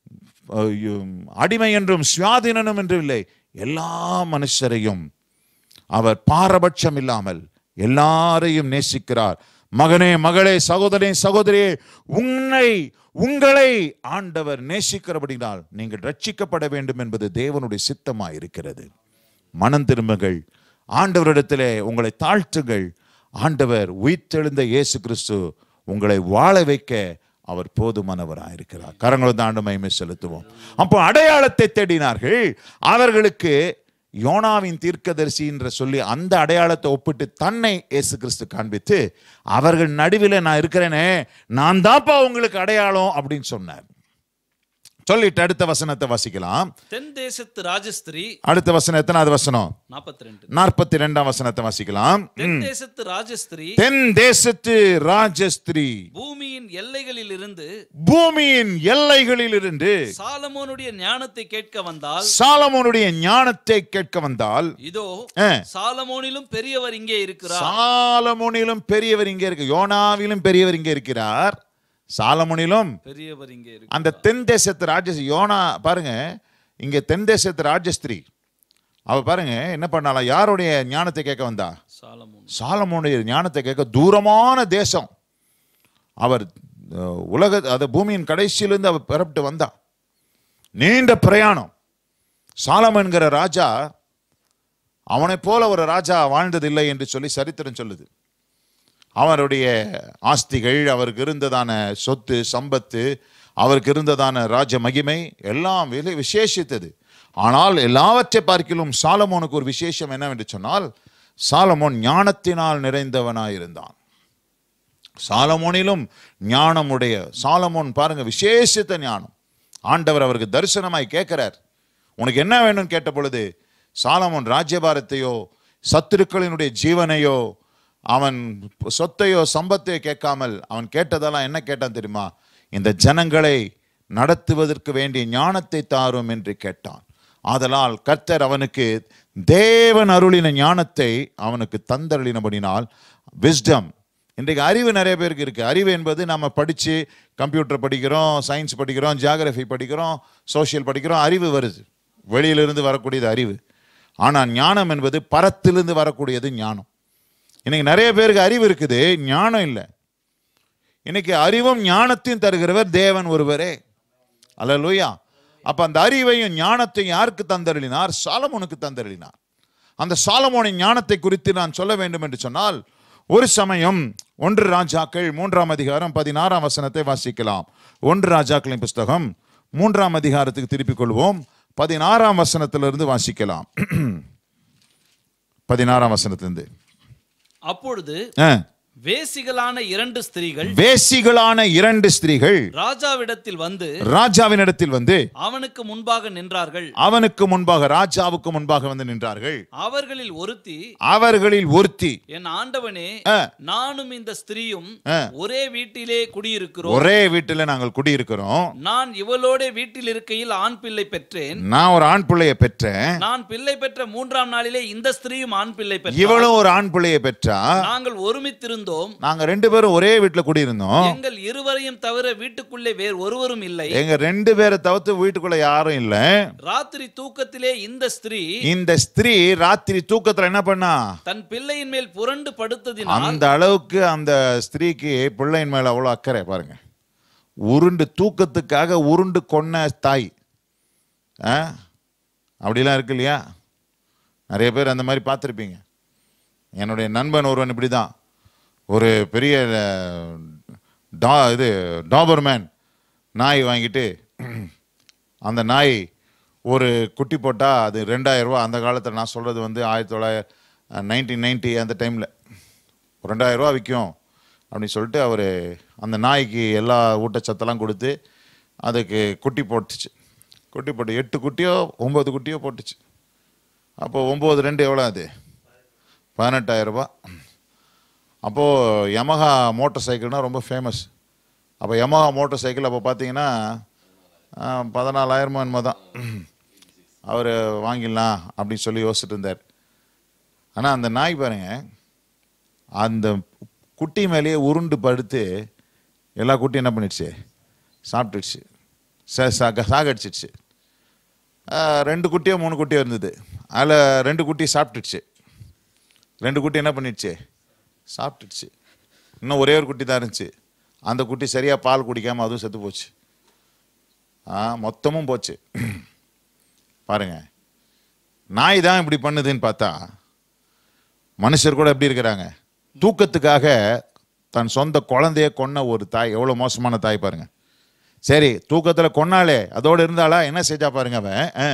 அஹ், அடிமை என்றும் சுயாதீனனும் என்றும் இல்லை எல்லா மனுஷரையும் அவர் பாரபட்சம் இல்லாமல் எல்லாரையும் நேசிக்கிறார் மகனே மகளே சகோதரே சகோதரியே உன்னை உங்களை ஆண்டவர் நேசிக்கிறபடினால் நீங்கள் ரட்சிக்கப்பட வேண்டும் என்பது தேவனுடைய சித்தமாய் இருக்கிறது மனம் திரும்புங்கள் ஆண்டவரிடத்திலே உங்களை தாழ்த்துங்கள் ஆண்டவர் உயிர்த்தெழுந்த இயேசு கிறிஸ்து உங்களை வாழ வைக்க அவர் போதுமானவராக இருக்கிறார் கரங்களை ஆண்டு மகிமை செலுத்துவோம் அப்போ அடையாளத்தை தேடினார்கள் அவர்களுக்கு யோனாவின் தீர்க்கதரிசி என்று சொல்லி அந்த அடையாளத்தை ஒப்பிட்டு தன்னை இயேசு கிறிஸ்து காண்பித்து அவர்கள் நடுவில் நான் இருக்கிறேனே நான் தான்ப்பா உங்களுக்கு அடையாளம் அப்படின்னு சொன்னார் சொல்லிட்டு அடுத்த வசனத்தை வாசிக்கலாம் தென் தேசத்து ராஜஸ்திரி அடுத்த வசனம் எத்தனாவது வசனம் நாற்பத்தி ரெண்டு நாற்பத்தி ரெண்டாம் வசனத்தை வாசிக்கலாம் தென் தேசத்து ராஜஸ்திரி தென் தேசத்து ராஜஸ்திரி பூமியின் எல்லைகளில் இருந்து பூமியின் எல்லைகளில் இருந்து சாலமோனுடைய ஞானத்தை கேட்க வந்தால் சாலமோனுடைய ஞானத்தை கேட்க வந்தால் இதோ ஆ. சாலமோனிலும் பெரியவர் இங்கே இருக்கிறார் சாலமோனிலும் பெரியவர் இங்கே இருக்கு யோனாவிலும் பெரியவர் இங்கே இருக்கிறார் சாலமோனிலும் பெரியவர் இங்கே இருக்கு அந்த தென் தேசத்து ராஜஸ் யோனா பாருங்க இங்க தென் தேசத்து ராஜஸ்திரி அவ பாருங்க என்ன பண்ணாலாம் யாருடைய ஞானத்தை கேட்க வந்தா சாலமோன் சாலமோனுடைய ஞானத்தை கேட்க தூரமான தேசம் அவர் அஹ், உலக அது பூமியின் கடைசியிலிருந்து அவர் பெறப்பட்டு வந்தா நீண்ட பிரயாணம் சாலமன்கிற ராஜா அவனைப் போல ஒரு ராஜா வாழ்ந்ததில்லை என்று சொல்லி சரித்திரம் சொல்லுது அவருடைய ஆஸ்திகள் அவருக்கு இருந்ததான சொத்து சம்பத்து அவருக்கு இருந்ததான ராஜ மகிமை எல்லாம் விலை விசேஷித்தது ஆனால் எல்லாவற்றை பார்க்கிலும் சாலமோனுக்கு ஒரு விசேஷம் என்னவென்று சொன்னால் சாலமோன் ஞானத்தினால் நிறைந்தவனாயிருந்தான் சாலமோனிலும் ஞானமுடைய சாலமோன் பாருங்க விசேஷித்த ஞானம் ஆண்டவர் அவருக்கு தரிசனமாய் கேட்கிறார் உனக்கு என்ன வேணும்னு கேட்ட பொழுது சாலமோன் ராஜ்யபாரத்தையோ சத்துருக்களினுடைய ஜீவனையோ அவன் சொத்தையோ சம்பத்தையோ கேட்காமல் அவன் கேட்டதெல்லாம் என்ன கேட்டான் தெரியுமா இந்த ஜனங்களை நடத்துவதற்கு வேண்டிய ஞானத்தை தாரும் என்று கேட்டான் ஆதலால் கர்த்தர் அவனுக்கு தேவன் அருளின ஞானத்தை அவனுக்கு தந்தருளினபடினால் விஸ்டம் இன்றைக்கு அறிவு நிறைய பேருக்கு இருக்கு அறிவு என்பது நம்ம படித்து கம்ப்யூட்டர் படிக்கிறோம் சயின்ஸ் படிக்கிறோம் ஜியாகிரஃபி படிக்கிறோம் சோஷியல் படிக்கிறோம் அறிவு வருது வெளியிலிருந்து வரக்கூடியது அறிவு ஆனால் ஞானம் என்பது பரத்திலிருந்து வரக்கூடியது ஞானம் இன்னைக்கு நிறைய பேருக்கு அறிவு இருக்குது ஞானம் இல்லை இன்னைக்கு அறிவும் ஞானத்தையும் தருகிறவர் தேவன் ஒருவரே அல்லேலூயா அப்ப அந்த அறிவையும் ஞானத்தையும் யாருக்கு தந்தருளினார் சாலமோனுக்கு தந்தருளினார் அந்த சாலமோனின் ஞானத்தை குறித்து நான் சொல்ல வேண்டும் என்று சொன்னால் ஒரு சமயம் ஒன்று ராஜாக்கள் மூன்றாம் அதிகாரம் பதினாறாம் வசனத்தை வாசிக்கலாம் ஒன்று ராஜாக்களின் புஸ்தகம் மூன்றாம் அதிகாரத்துக்கு திருப்பிக் கொள்வோம் பதினாறாம் வசனத்திலிருந்து வாசிக்கலாம் பதினாறாம் வசனத்திலிருந்து அப்பொழுது ஆ. வேசிகளான இரண்டு ஸ்திரீகள் வேசிகளான இரண்டு ஸ்திரீகள் ராஜாவிடத்தில் வந்து ராஜாவினிடத்தில் வந்து அவனுக்கு முன்பாக நின்றார்கள் அவனுக்கு முன்பாக ராஜாவுக்கு முன்பாக வந்து நின்றார்கள் அவர்களில் ஒருத்தி அவர்களில் ஒருத்தி என் ஆண்டவனே ஆ. நானும் இந்த ஸ்திரீயும் ஆ. ஒரே வீட்டிலே குடியிருக்கிறோம் ஒரே வீட்டில் நாங்கள் குடியிருக்கிறோம் நான் இவளோட வீட்டில் இருக்கையில் ஆண் பிள்ளை பெற்றேன் நான் ஒரு ஆண் பிள்ளையை பெற்றேன் நான் பிள்ளை பெற்ற மூன்றாம் நாளிலே இந்த ஸ்திரீயும் ஆண் பிள்ளை பெற்றாள் இவளும் ஒரு ஆண் பிள்ளையை பெற்றா நாங்கள் ஒருமித்திருந்தோம் நாங்க ரெண்டு பேரும் ஒரே வீட்டுல குடியிருந்தோம் எங்கள் இருவரையும் தவிர வீட்டுக்குள்ளே வேறு ஒருவரும் இல்லை எங்க ரெண்டு பேரை தவிர்த்து வீட்டுக்குள்ள யாரும் இல்ல ராத்திரி தூக்கத்திலே இந்த ஸ்திரீ இந்த ஸ்திரீ ராத்திரி தூக்கத்துல என்ன பண்ணா தன் பிள்ளையின் மேல் புரண்டு படுத்ததினால் அந்த அளவுக்கு அந்த ஸ்திரீக்கு பிள்ளையின் மேல அவ்வளவு அக்கறை பாருங்க உருண்டு தூக்கத்துக்காக உருண்டு கொன்ன தாய் ஆ அப்படிலாம் இருக்கு இல்லையா நிறைய பேர் அந்த மாதிரி பார்த்துருப்பீங்க என்னுடைய நண்பன் ஒருவன் இப்படி தான் ஒரு பெரிய அஹ், டா இது டாபர்மேன் நாய் வாங்கிட்டு அந்த நாய் ஒரு குட்டி போட்டால் அது ரெண்டாயிரம் ரூபா அந்த காலத்தில் நான் சொல்கிறது வந்து ஆயிரத்தி தொள்ளாயிரம் நைன்டீன் நைன்ட்டி அந்த டைமில் ரெண்டாயிரம் ரூபா விற்கும் அப்படின்னு சொல்லிட்டு அவர் அந்த நாய்க்கு எல்லா ஊட்டச்சத்தெல்லாம் கொடுத்து அதுக்கு குட்டி போட்டுச்சு குட்டி போட்டு எட்டு குட்டியோ ஒம்பது குட்டியோ போட்டுச்சு அப்போ ஒம்பது ரெண்டு எவ்வளோ அது பதினெட்டாயிரம் ரூபாய் அப்போது யமஹா மோட்டார் சைக்கிள்னால் ரொம்ப ஃபேமஸ் அப்போ யமஹா மோட்டார் சைக்கிள் அப்போ பார்த்தீங்கன்னா பதினாலாயிரமோ என்னமோ தான் அவர் வாங்கிடலாம் அப்படின்னு சொல்லி யோசிச்சுட்டு இருந்தார் ஆனால் அந்த நாய் பாருங்க அந்த குட்டி மேலேயே உருண்டு படுத்து எல்லா குட்டியும் என்ன பண்ணிடுச்சு சாப்பிட்டுடுச்சு ச- சா- சாகடிச்சிடுச்சு ஆஹ், ரெண்டு குட்டியோ மூணு குட்டியோ இருந்தது அதில் ரெண்டு குட்டி சாப்பிட்டுடுச்சு ரெண்டு குட்டி என்ன பண்ணிடுச்சு சாப்பிட்டுடுச்சு இன்னும் ஒரே ஒரு குட்டி தான் இருந்துச்சு அந்த குட்டி சரியாக பால் குடிக்காமல் அதுவும் செத்து போச்சு ஆ மொத்தமும் போச்சு பாருங்க நாய் தான் இப்படி பண்ணுதுன்னு பார்த்தா மனுஷர் கூட எப்படி இருக்கிறாங்க தூக்கத்துக்காக தன் சொந்த குழந்தைய கொன்ன ஒரு தாய் எவ்வளோ மோசமான தாய் பாருங்க சரி தூக்கத்தில் கொன்னாலே அதோடு இருந்தாளா என்ன செஞ்சா பாருங்க அவன் ஆ.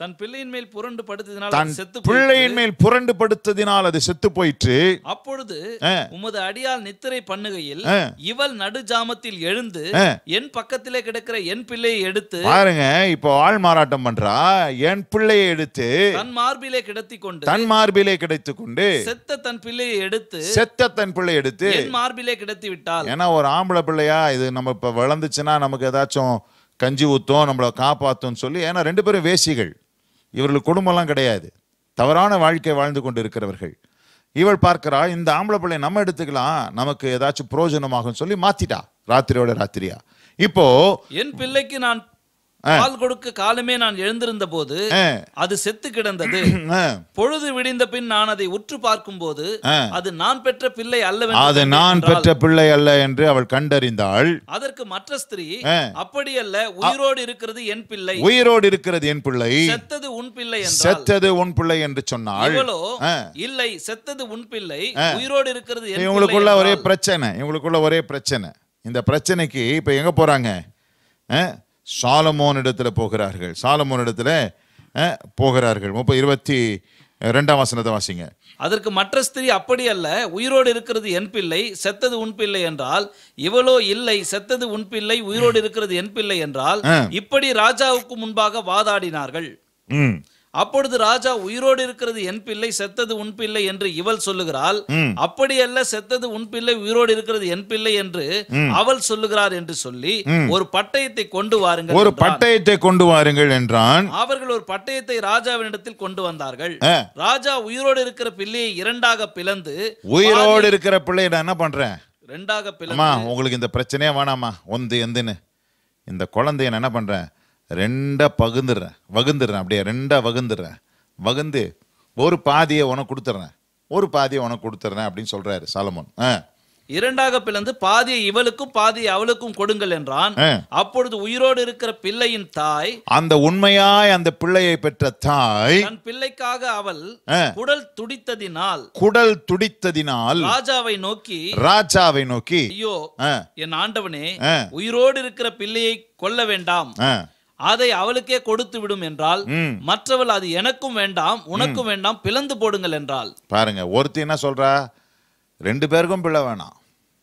தன் பிள்ளையின் மேல் புரண்டு படுத்ததினால் தன் அது செத்து பிள்ளையின் மேல் புரண்டு படுத்ததினால் அது செத்து போயிற்று அப்பொழுது ஆ. உமது அடியால் நித்திரை பண்ணுகையில் ஆ. இவள் நடுஜாமத்தில் எழுந்து ஆ. என் பக்கத்திலே கிடக்கிற என் பிள்ளையை எடுத்து பாருங்க இப்போ ஆள் மாறாட்டம் பண்றா என் பிள்ளையை எடுத்து தன் மார்பிலே கிடத்தி கொண்டு தன் மார்பிலே கிடைத்து கொண்டு செத்த தன் பிள்ளையை எடுத்து செத்த தன் பிள்ளை எடுத்து என் மார்பிலே கிடத்தி விட்டாள் ஏன்னா ஒரு ஆம்பளை பிள்ளையா இது நம்ம இப்ப வளர்ந்துச்சுன்னா நமக்கு ஏதாச்சும் கஞ்சி ஊத்தும் நம்மளை காப்பாத்தும் சொல்லி ஏன்னா ரெண்டு பேரும் வேசிகள் இவர்களுக்கு குடும்பம்லாம் கிடையாது தவறான வாழ்க்கை வாழ்ந்து கொண்டு இருக்கிறவர்கள் இவள் பார்க்கிறா இந்த ஆம்பளை பிள்ளை நம்ம எடுத்துக்கலாம் நமக்கு ஏதாச்சும் பிரயோஜனமாகும் சொல்லி மாத்திட்டா ராத்திரியோட ராத்திரியா இப்போ என் பிள்ளைக்கு நான் பால் கொடுக்க காலமே நான் எழுந்திருந்த போது ஆ, அது செத்து கிடந்தது ஆ, பொழுது விடிந்த பின் நான் அதை உற்று பார்க்கும்போது ஆ. அது நான் பெற்ற பிள்ளை அல்லவென்று அது கண்டேன் நான் என்றாள். பெற்ற பிள்ளை அல்ல என்று அவள் கண்டறிந்தாள் அதற்கு மற்ற ஸ்திரீ ஆ. அப்படி அல்ல உயிரோடு இருக்கிறது என் பிள்ளை உயிரோடு இருக்கிறது என் பிள்ளை செத்தது உன் பிள்ளை என்றால் செத்தது உன் பிள்ளை என்று சொன்னாள் இவளோ ஆ. இல்லை செத்தது உன் பிள்ளை உயிரோடு இருக்கிறது என் இவங்களுக்குள்ள பிள்ளை ஒரே என்றால், பிரச்சனை இவங்களுக்குள்ள ஒரே பிரச்சனை இந்த பிரச்சனைக்கு இப்ப எங்க போறாங்க அஹ், சாலமோன் இடத்துல போகிறார்கள் சாலமோன் இடத்துல அஹ், போகிறார்கள் முப்பது இருபத்தி ரெண்டாம் வசனத்தை வாசிங்க அதற்கு மற்ற ஸ்திரீ அப்படி அல்ல உயிரோடு இருக்கிறது என் பிள்ளை செத்தது உன் பிள்ளை என்றால் இவளோ இல்லை செத்தது உன் பிள்ளை உயிரோடு இருக்கிறது என் பிள்ளை என்றால் ஆ. இப்படி ராஜாவுக்கு முன்பாக வாதாடினார்கள் ம் அப்பொழுது ராஜா உயிரோடு இருக்கிறது என் பிள்ளை செத்தது உன் பிள்ளை என்று இவள் சொல்லுகிறாள் ம். அப்படி அல்ல செத்தது உன் பிள்ளை உயிரோடு இருக்கிறது என் பிள்ளை என்று அவள் சொல்லுகிறார் என்று சொல்லி ஒரு பட்டயத்தை கொண்டு வாருங்கள் ஒரு என்றான். பட்டயத்தை கொண்டு வாருங்கள் என்றான் அவர்கள் ஒரு பட்டயத்தை ராஜாவினிடத்தில் கொண்டு வந்தார்கள் ஆ. ராஜா உயிரோடு இருக்கிற பிள்ளையை இரண்டாக பிளந்து உயிரோடு இருக்கிற பிள்ளை நான் என்ன பண்றேன் இரண்டாக பிளந்து அம்மா உங்களுக்கு இந்த பிரச்சனையே வேணாம்மா ஒந்து எந்துன்னு இந்த குழந்தைய நான் என்ன பண்றேன் ரெண்டா பகுந்துடுறேன் வகுந்துடுறேன் அப்படியே ரெண்டா வகுந்துடுறேன் வகுந்து ஒரு பாதியை உனக்கு கொடுத்துட்றேன் ஒரு பாதியை உனக்கு கொடுத்துட்றேன் அப்படின்னு சொல்றாரு சாலமோன் ஆ இரண்டாக பிளந்து பாதியை இவளுக்கும் பாதியை அவளுக்கும் கொடுங்கள் என்றான் ஆ. அப்பொழுது உயிரோடு இருக்கிற பிள்ளையின் தாய் அந்த உண்மையாய் அந்த பிள்ளையை பெற்ற தாய் தன் பிள்ளைக்காக அவள் ஆ. குடல் துடித்ததினால் குடல் துடித்ததினால் ராஜாவை நோக்கி ராஜாவை நோக்கி ஐயோ ஆ, என் ஆண்டவனே ஆ. உயிரோடு இருக்கிற பிள்ளையை கொல்ல வேண்டாம் ஆ, அதை அவளுக்கே கொடுத்து விடும் என்றால் ம். மற்றவள் அது எனக்கும் வேண்டாம் உனக்கும் வேண்டாம் பிளந்து போடுங்கள் என்றால் பாருங்க ஒருத்தி என்ன சொல்றா ரெண்டு பேருக்கும் பிள்ளை வேணாம்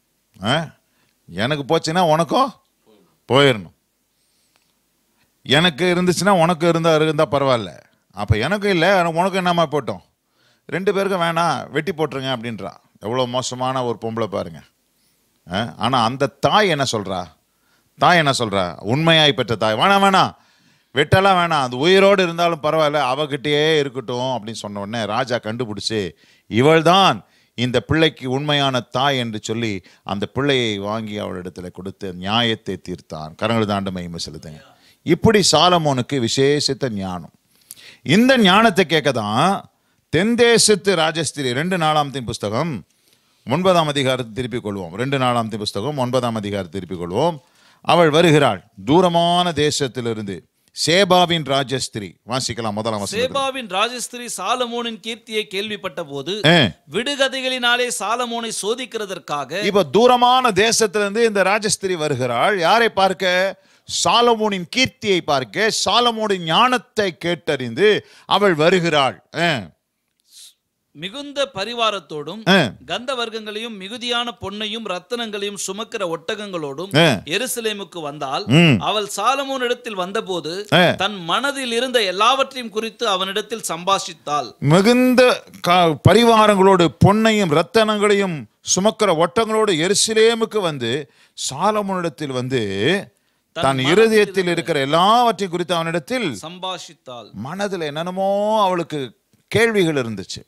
ஆ? எனக்கு போச்சுன்னா உனக்கும் போயிடணும் எனக்கு இருந்துச்சுன்னா உனக்கு இருந்தா இருந்தா பரவாயில்ல அப்ப எனக்கும் இல்லை உனக்கு என்னம்மா போட்டோம் ரெண்டு பேருக்கும் வேணாம் வெட்டி போட்டுருங்க அப்படின்றா எவ்வளோ மோசமான ஒரு பொம்பளை பாருங்க ஆ? ஆனா அந்த தாய் என்ன சொல்றா தாய் என்ன சொல்றா உண்மையாய் பெற்ற தாய் வேணாம் வேணாம் வெட்டெல்லாம் வேணாம் அது உயிரோடு இருந்தாலும் பரவாயில்ல அவகிட்டயே இருக்கட்டும் அப்படின்னு சொன்ன உடனே ராஜா கண்டுபிடிச்சு இவள்தான் இந்த பிள்ளைக்கு உண்மையான தாய் என்று சொல்லி அந்த பிள்ளையை வாங்கி அவளிடத்துல கொடுத்து நியாயத்தை தீர்த்தான் கரங்கள் தாண்டு மகிமை செலுத்துங்க இப்படி சாலமோனுக்கு விசேஷித்த ஞானம் இந்த ஞானத்தை கேட்க தான் தென்தேசத்து ராஜஸ்திரி ரெண்டு நாலாமத்தின் புஸ்தகம் ஒன்பதாம் அதிகாரத்தை திருப்பிக் கொள்வோம் ரெண்டு நாலாமத்தின் புஸ்தகம் ஒன்பதாம் அதிகாரத்தை திருப்பிக் கொள்வோம் அவள் வருகிறாள் தூரமான தேசத்திலிருந்து சேபாவின் ராஜஸ்திரி வாசிக்கலாம் முதலாம் வசனம் சேபாவின் ராஜஸ்திரி சாலமோனின் கீர்த்தியை கேள்விப்பட்ட போது ஆ. விடுகதைகளினாலே சாலமோனை சோதிக்கிறதற்காக இப்ப தூரமான தேசத்திலிருந்து இந்த ராஜஸ்திரி வருகிறாள் யாரை பார்க்க சாலமோனின் கீர்த்தியை பார்க்க சாலமோனின் ஞானத்தை கேட்டறிந்து அவள் வருகிறாள் ஆ. மிகுந்த பரிவாரத்தோடும் ஆ. கந்த வர்க்கங்களையும் மிகுதியான பொன்னையும் ரத்தனங்களையும் சுமக்கிற ஒட்டகங்களோடும் ஆ. எருசலேமுக்கு வந்தால் ம். அவள் சாலமோனிடத்தில் வந்தபோது ஆ. தன் மனதில் இருந்த எல்லாவற்றையும் குறித்து அவனிடத்தில் சம்பாஷித்தாள் மிகுந்த கா- பரிவாரங்களோடு பொன்னையும் ரத்தனங்களையும் சுமக்கிற ஒட்டங்களோடு எருசலேமுக்கு வந்து சாலமோனிடத்தில் வந்து தன் இருதயத்தில் இருக்கிற எல்லாவற்றையும் குறித்து அவனிடத்தில் சம்பாஷித்தாள் மனதில் என்னென்னமோ அவளுக்கு கேள்விகள் இருந்துச்சு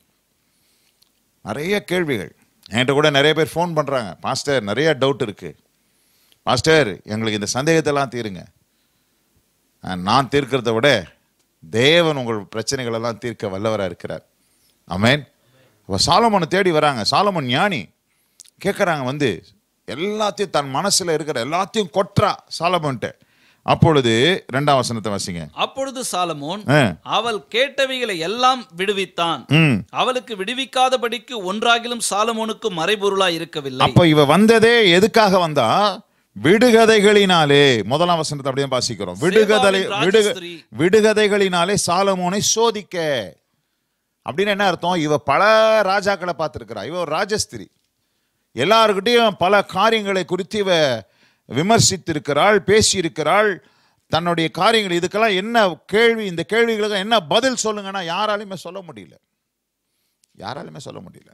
நிறைய கேள்விகள் என்கிட்ட கூட நிறைய பேர் ஃபோன் பண்ணுறாங்க பாஸ்டர் நிறைய டவுட் இருக்கு பாஸ்டர் எங்களுக்கு இந்த சந்தேகத்தெல்லாம் தீருங்க அஹ், நான் தீர்க்கிறத விட தேவன் உங்கள் பிரச்சனைகளெல்லாம் தீர்க்க வல்லவராக இருக்கிறார் ஆமென் அப்போ சாலமோனை தேடி வராங்க சாலமோன் ஞானி கேட்குறாங்க வந்து எல்லாத்தையும் தன் மனசில் இருக்கிற எல்லாத்தையும் கொட்டுறா சாலமோன்ட்டு அப்பொழுது ரெண்டாம் வசனத்தை வாசிங்க அப்பொழுது சாலமோன் ஆ அவள் கேட்டவைகளை எல்லாம் விடுவித்தான் ம் அவளுக்கு விடுவிக்காதபடிக்கு ஒன்றாகிலும் சாலமோனுக்கு மறைபொருளாய் இருக்கவில்லை அப்ப இவ வந்ததே எதுக்காக வந்தா விடுகதைகளினாலே முதலாம் வசனத்தை அப்படியே வாசிக்கிறோம் விடுகதை சேபாவின் விடுக ராஜஸ்திரீ. விடுகதைகளினாலே சாலமோனை சோதிக்க அப்படின்னு என்ன அர்த்தம் இவ பல ராஜாக்களை பார்த்திருக்கிறா இவ ஒரு ராஜஸ்திரி எல்லாருக்கிட்டையும் பல காரியங்களை குறித்து இவ விமர்சித்திருக்கிறாள் பேசியிருக்கிறாள் தன்னுடைய காரியங்கள் இதுக்கெல்லாம் என்ன கேள்வி இந்த கேள்விகளுக்கு என்ன பதில் சொல்லுங்கன்னா யாராலையுமே சொல்ல முடியல யாராலுமே சொல்ல முடியல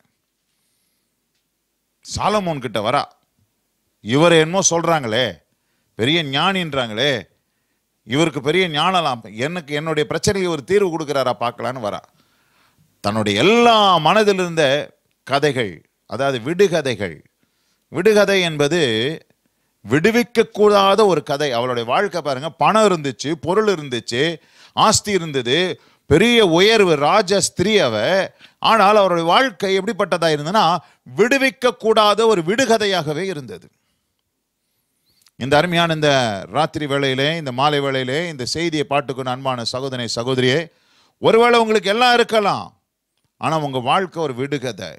சாலமோன் கிட்ட வரா இவர் என்னமோ சொல்றாங்களே பெரிய ஞானின்றாங்களே இவருக்கு பெரிய ஞானலாம் எனக்கு என்னுடைய பிரச்சனைக்கு ஒரு தீர்வு கொடுக்குறாரா பார்க்கலான்னு வரா தன்னுடைய எல்லா மனதில் இருந்த கதைகள் அதாவது விடுகதைகள் விடுகதை என்பது விடுவிக்கக்கூடாத ஒரு கதை அவளுடைய வாழ்க்கை பாருங்க பணம் இருந்துச்சு பொருள் இருந்துச்சு ஆஸ்தி இருந்தது பெரிய உயர்வு ராஜ ஸ்திரீ அவ ஆனால் அவருடைய வாழ்க்கை எப்படிப்பட்டதா இருந்ததுன்னா விடுவிக்கக்கூடாத ஒரு விடுகதையாகவே இருந்தது இந்த அருமையான இந்த ராத்திரி வேளையிலே இந்த மாலை வேளையிலே இந்த செய்தியை பாட்டுக்கு அன்பான சகோதரி சகோதரியே ஒருவேளை உங்களுக்கு எல்லாம் இருக்கலாம் ஆனால் உங்க வாழ்க்கை ஒரு விடுகதை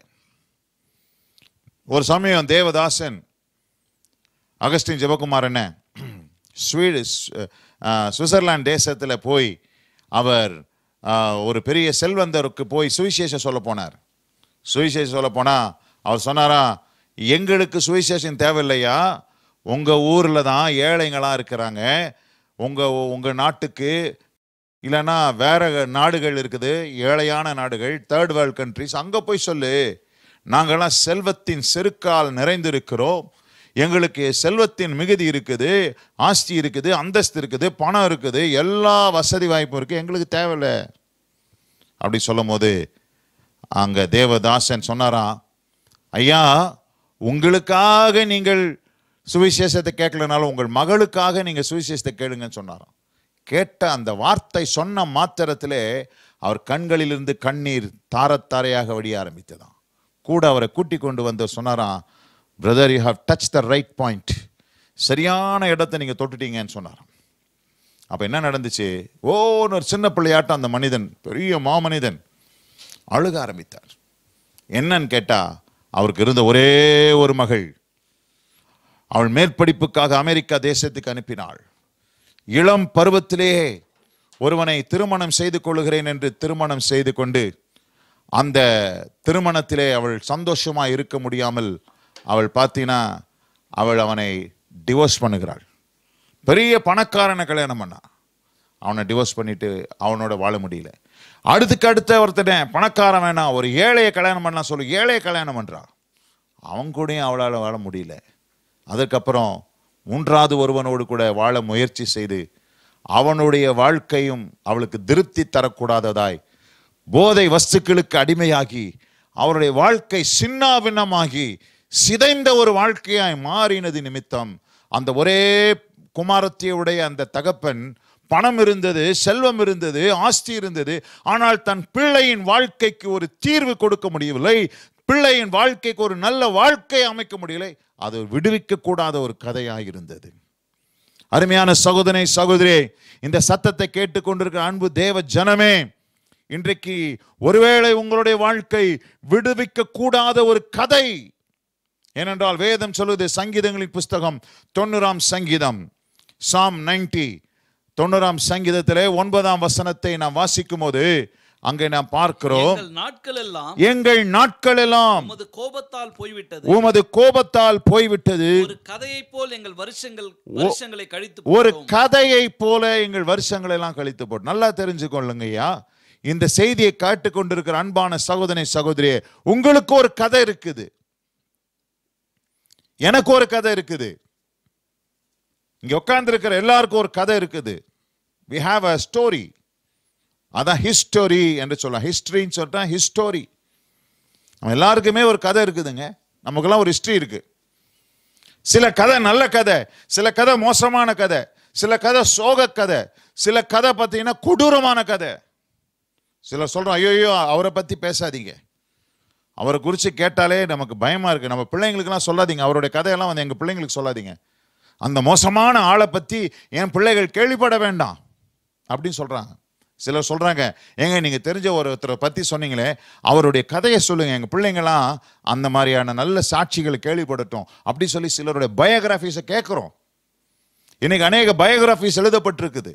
ஒரு சமயம் தேவதாசன் அகஸ்டின் ஜெபகுமார் என்ன ஸ்வீடு சுவிட்சர்லாந்து தேசத்தில் போய் அவர் ஆ, ஒரு பெரிய செல்வந்தருக்கு போய் சுவிசேஷம் சொல்ல போனார் சுவிசேஷம் சொல்ல போனா அவர் சொன்னாரா எங்களுக்கு சுவிசேஷம் தேவையில்லையா உங்க ஊர்ல தான் ஏழைங்களா இருக்கிறாங்க உங்க உங்க நாட்டுக்கு இல்லைன்னா வேற நாடுகள் இருக்குது ஏழையான நாடுகள் தேர்ட் வேர்ல்ட் கண்ட்ரிஸ் அங்க போய் சொல்லு நாங்கெல்லாம் செல்வத்தின் செருக்கால் நிறைந்திருக்கிறோம் எங்களுக்கு செல்வத்தின் மிகுதி இருக்குது ஆஸ்தி இருக்குது அந்தஸ்து இருக்குது பணம் இருக்குது எல்லா வசதி வாய்ப்பும் இருக்கு எங்களுக்கு தேவையில்லை அப்படி சொல்லும் போது அங்க தேவதாசன் சொன்னாராம் ஐயா உங்களுக்காக நீங்கள் சுவிசேஷத்தை கேட்கலனாலும் உங்கள் மகளுக்காக நீங்க சுவிசேஷத்தை கேளுங்கன்னு சொன்னாராம் கேட்ட அந்த வார்த்தை சொன்ன மாத்திரத்திலே அவர் கண்களிலிருந்து கண்ணீர் தாரத்தாரையாக வடிய ஆரம்பித்ததாம் கூட அவரை கூட்டி கொண்டு வந்து சொன்னாராம் brother you have touch the right point சரியான இடத்தை நீங்க தொட்டுட்டீங்கன்னு சொன்னாராம் அப்ப என்ன நடந்துச்சு ஓன்னு ஒரு சின்ன பிள்ளையாட்டம் அந்த மனிதன் பெரிய மாமனிதன் அழுக ஆரம்பித்தார் என்னன்னு கேட்டா அவருக்கு இருந்த ஒரே ஒரு மகள் அவள் மேற்படிப்புக்காக அமெரிக்கா தேசத்துக்கு அனுப்பினாள் இளம் பருவத்திலே ஒருவனை திருமணம் செய்து கொள்ளுகிறேன் என்று திருமணம் செய்து கொண்டு அந்த திருமணத்திலே அவள் சந்தோஷமா இருக்க முடியாமல் அவள் பார்த்தீங்கன்னா அவள் அவனை டிவோர்ஸ் பண்ணுகிறாள் பெரிய பணக்காரனை கல்யாணம் பண்ணா அவனை டிவோர்ஸ் பண்ணிட்டு அவனோட வாழ முடியல அடுத்துக்கு அடுத்த ஒருத்தனை பணக்காரன் வேணாம் ஒரு ஏழையை கல்யாணம் பண்ணலாம் சொல்லு ஏழையை கல்யாணம் பண்றான் அவன் கூடயும் அவளால் வாழ முடியல அதுக்கப்புறம் மூன்றாவது ஒருவனோடு கூட வாழ முயற்சி செய்து அவனுடைய வாழ்க்கையும் அவளுக்கு திருப்தி தரக்கூடாததாய் போதை வஸ்துக்களுக்கு அடிமையாகி அவருடைய வாழ்க்கை சின்னாபின்னமாகி சிதைந்த ஒரு வாழ்க்கையாய் மாறினது நிமித்தம் அந்த ஒரே குமாரத்தியுடைய அந்த தகப்பன் பணம் இருந்தது செல்வம் இருந்தது ஆஸ்தி இருந்தது ஆனால் தன் பிள்ளையின் வாழ்க்கைக்கு ஒரு தீர்வு கொடுக்க முடியவில்லை பிள்ளையின் வாழ்க்கைக்கு ஒரு நல்ல வாழ்க்கை அமைக்க முடியலை அது விடுவிக்க கூடாத ஒரு கதையாக இருந்தது அருமையான சகோதரனை சகோதரியே இந்த சத்தத்தை கேட்டுக்கொண்டிருக்கிற அன்பு தேவ ஜனமே இன்றைக்கு ஒருவேளை உங்களுடைய வாழ்க்கை விடுவிக்க கூடாத ஒரு கதை ஏனென்றால் வேதம் சொல்லுது சங்கீதங்களின் புஸ்தகம் தொண்ணூறாம் சங்கீதம் சாம் 90 தொண்ணூறாம் சங்கீதத்திலே ஒன்பதாம் வசனத்தை நாம் வாசிக்கும் போது அங்கே நாம் பார்க்கிறோம் எங்கள் நாட்கள் எல்லாம் எங்கள் நாட்கள் எல்லாம் உமது கோபத்தால் போய்விட்டது உமது கோபத்தால் போய்விட்டது ஒரு கதையைப் போல் எங்கள் வருஷங்கள் வருஷங்களை கழித்து ஒரு போட்டோம். கதையை போல எங்கள் வருஷங்களை எல்லாம் கழித்து போட்டு நல்லா தெரிஞ்சுக்கொள்ளுங்கய்யா இந்த செய்தியை காட்டுக் கொண்டிருக்கிற அன்பான சகோதரி சகோதரியே உங்களுக்கு ஒரு கதை இருக்குது எனக்கு ஒரு கதை இருக்குது இங்க உட்கார்ந்து இருக்கிற எல்லாருக்கும் ஒரு கதை இருக்குது we have a ஸ்டோரி அதான் ஹிஸ்டோரி என்று சொல்லலாம் ஹிஸ்டரின்னு சொல்லிட்டா ஹிஸ்டோரி நம்ம எல்லாருக்குமே ஒரு கதை இருக்குதுங்க நமக்கெல்லாம் ஒரு ஹிஸ்டரி இருக்கு சில கதை நல்ல கதை சில கதை மோசமான கதை சில கதை சோக கதை சில கதை பார்த்தீங்கன்னா கொடூரமான கதை சிலர் சொல்றோம் ஐயோ அவரை பத்தி பேசாதீங்க அவரை குறித்து கேட்டாலே நமக்கு பயமா இருக்கு நம்ம பிள்ளைங்களுக்கெல்லாம் சொல்லாதீங்க அவருடைய கதையெல்லாம் வந்து எங்க பிள்ளைங்களுக்கு சொல்லாதீங்க அந்த மோசமான ஆளை பத்தி என் பிள்ளைகள் கேள்விப்பட வேண்டாம் அப்படின்னு சொல்றாங்க சிலர் சொல்றாங்க ஏங்க நீங்க தெரிஞ்ச ஒருத்தரை பத்தி சொன்னீங்களே அவருடைய கதையை சொல்லுங்க எங்க பிள்ளைங்களாம் அந்த மாதிரியான நல்ல சாட்சிகளை கேள்விப்படட்டும் அப்படி சொல்லி சிலருடைய பயோகிராஃபிஸை கேட்குறோம் இன்னைக்கு அநேக பயோகிராஃபிஸ் எழுதப்பட்டிருக்குது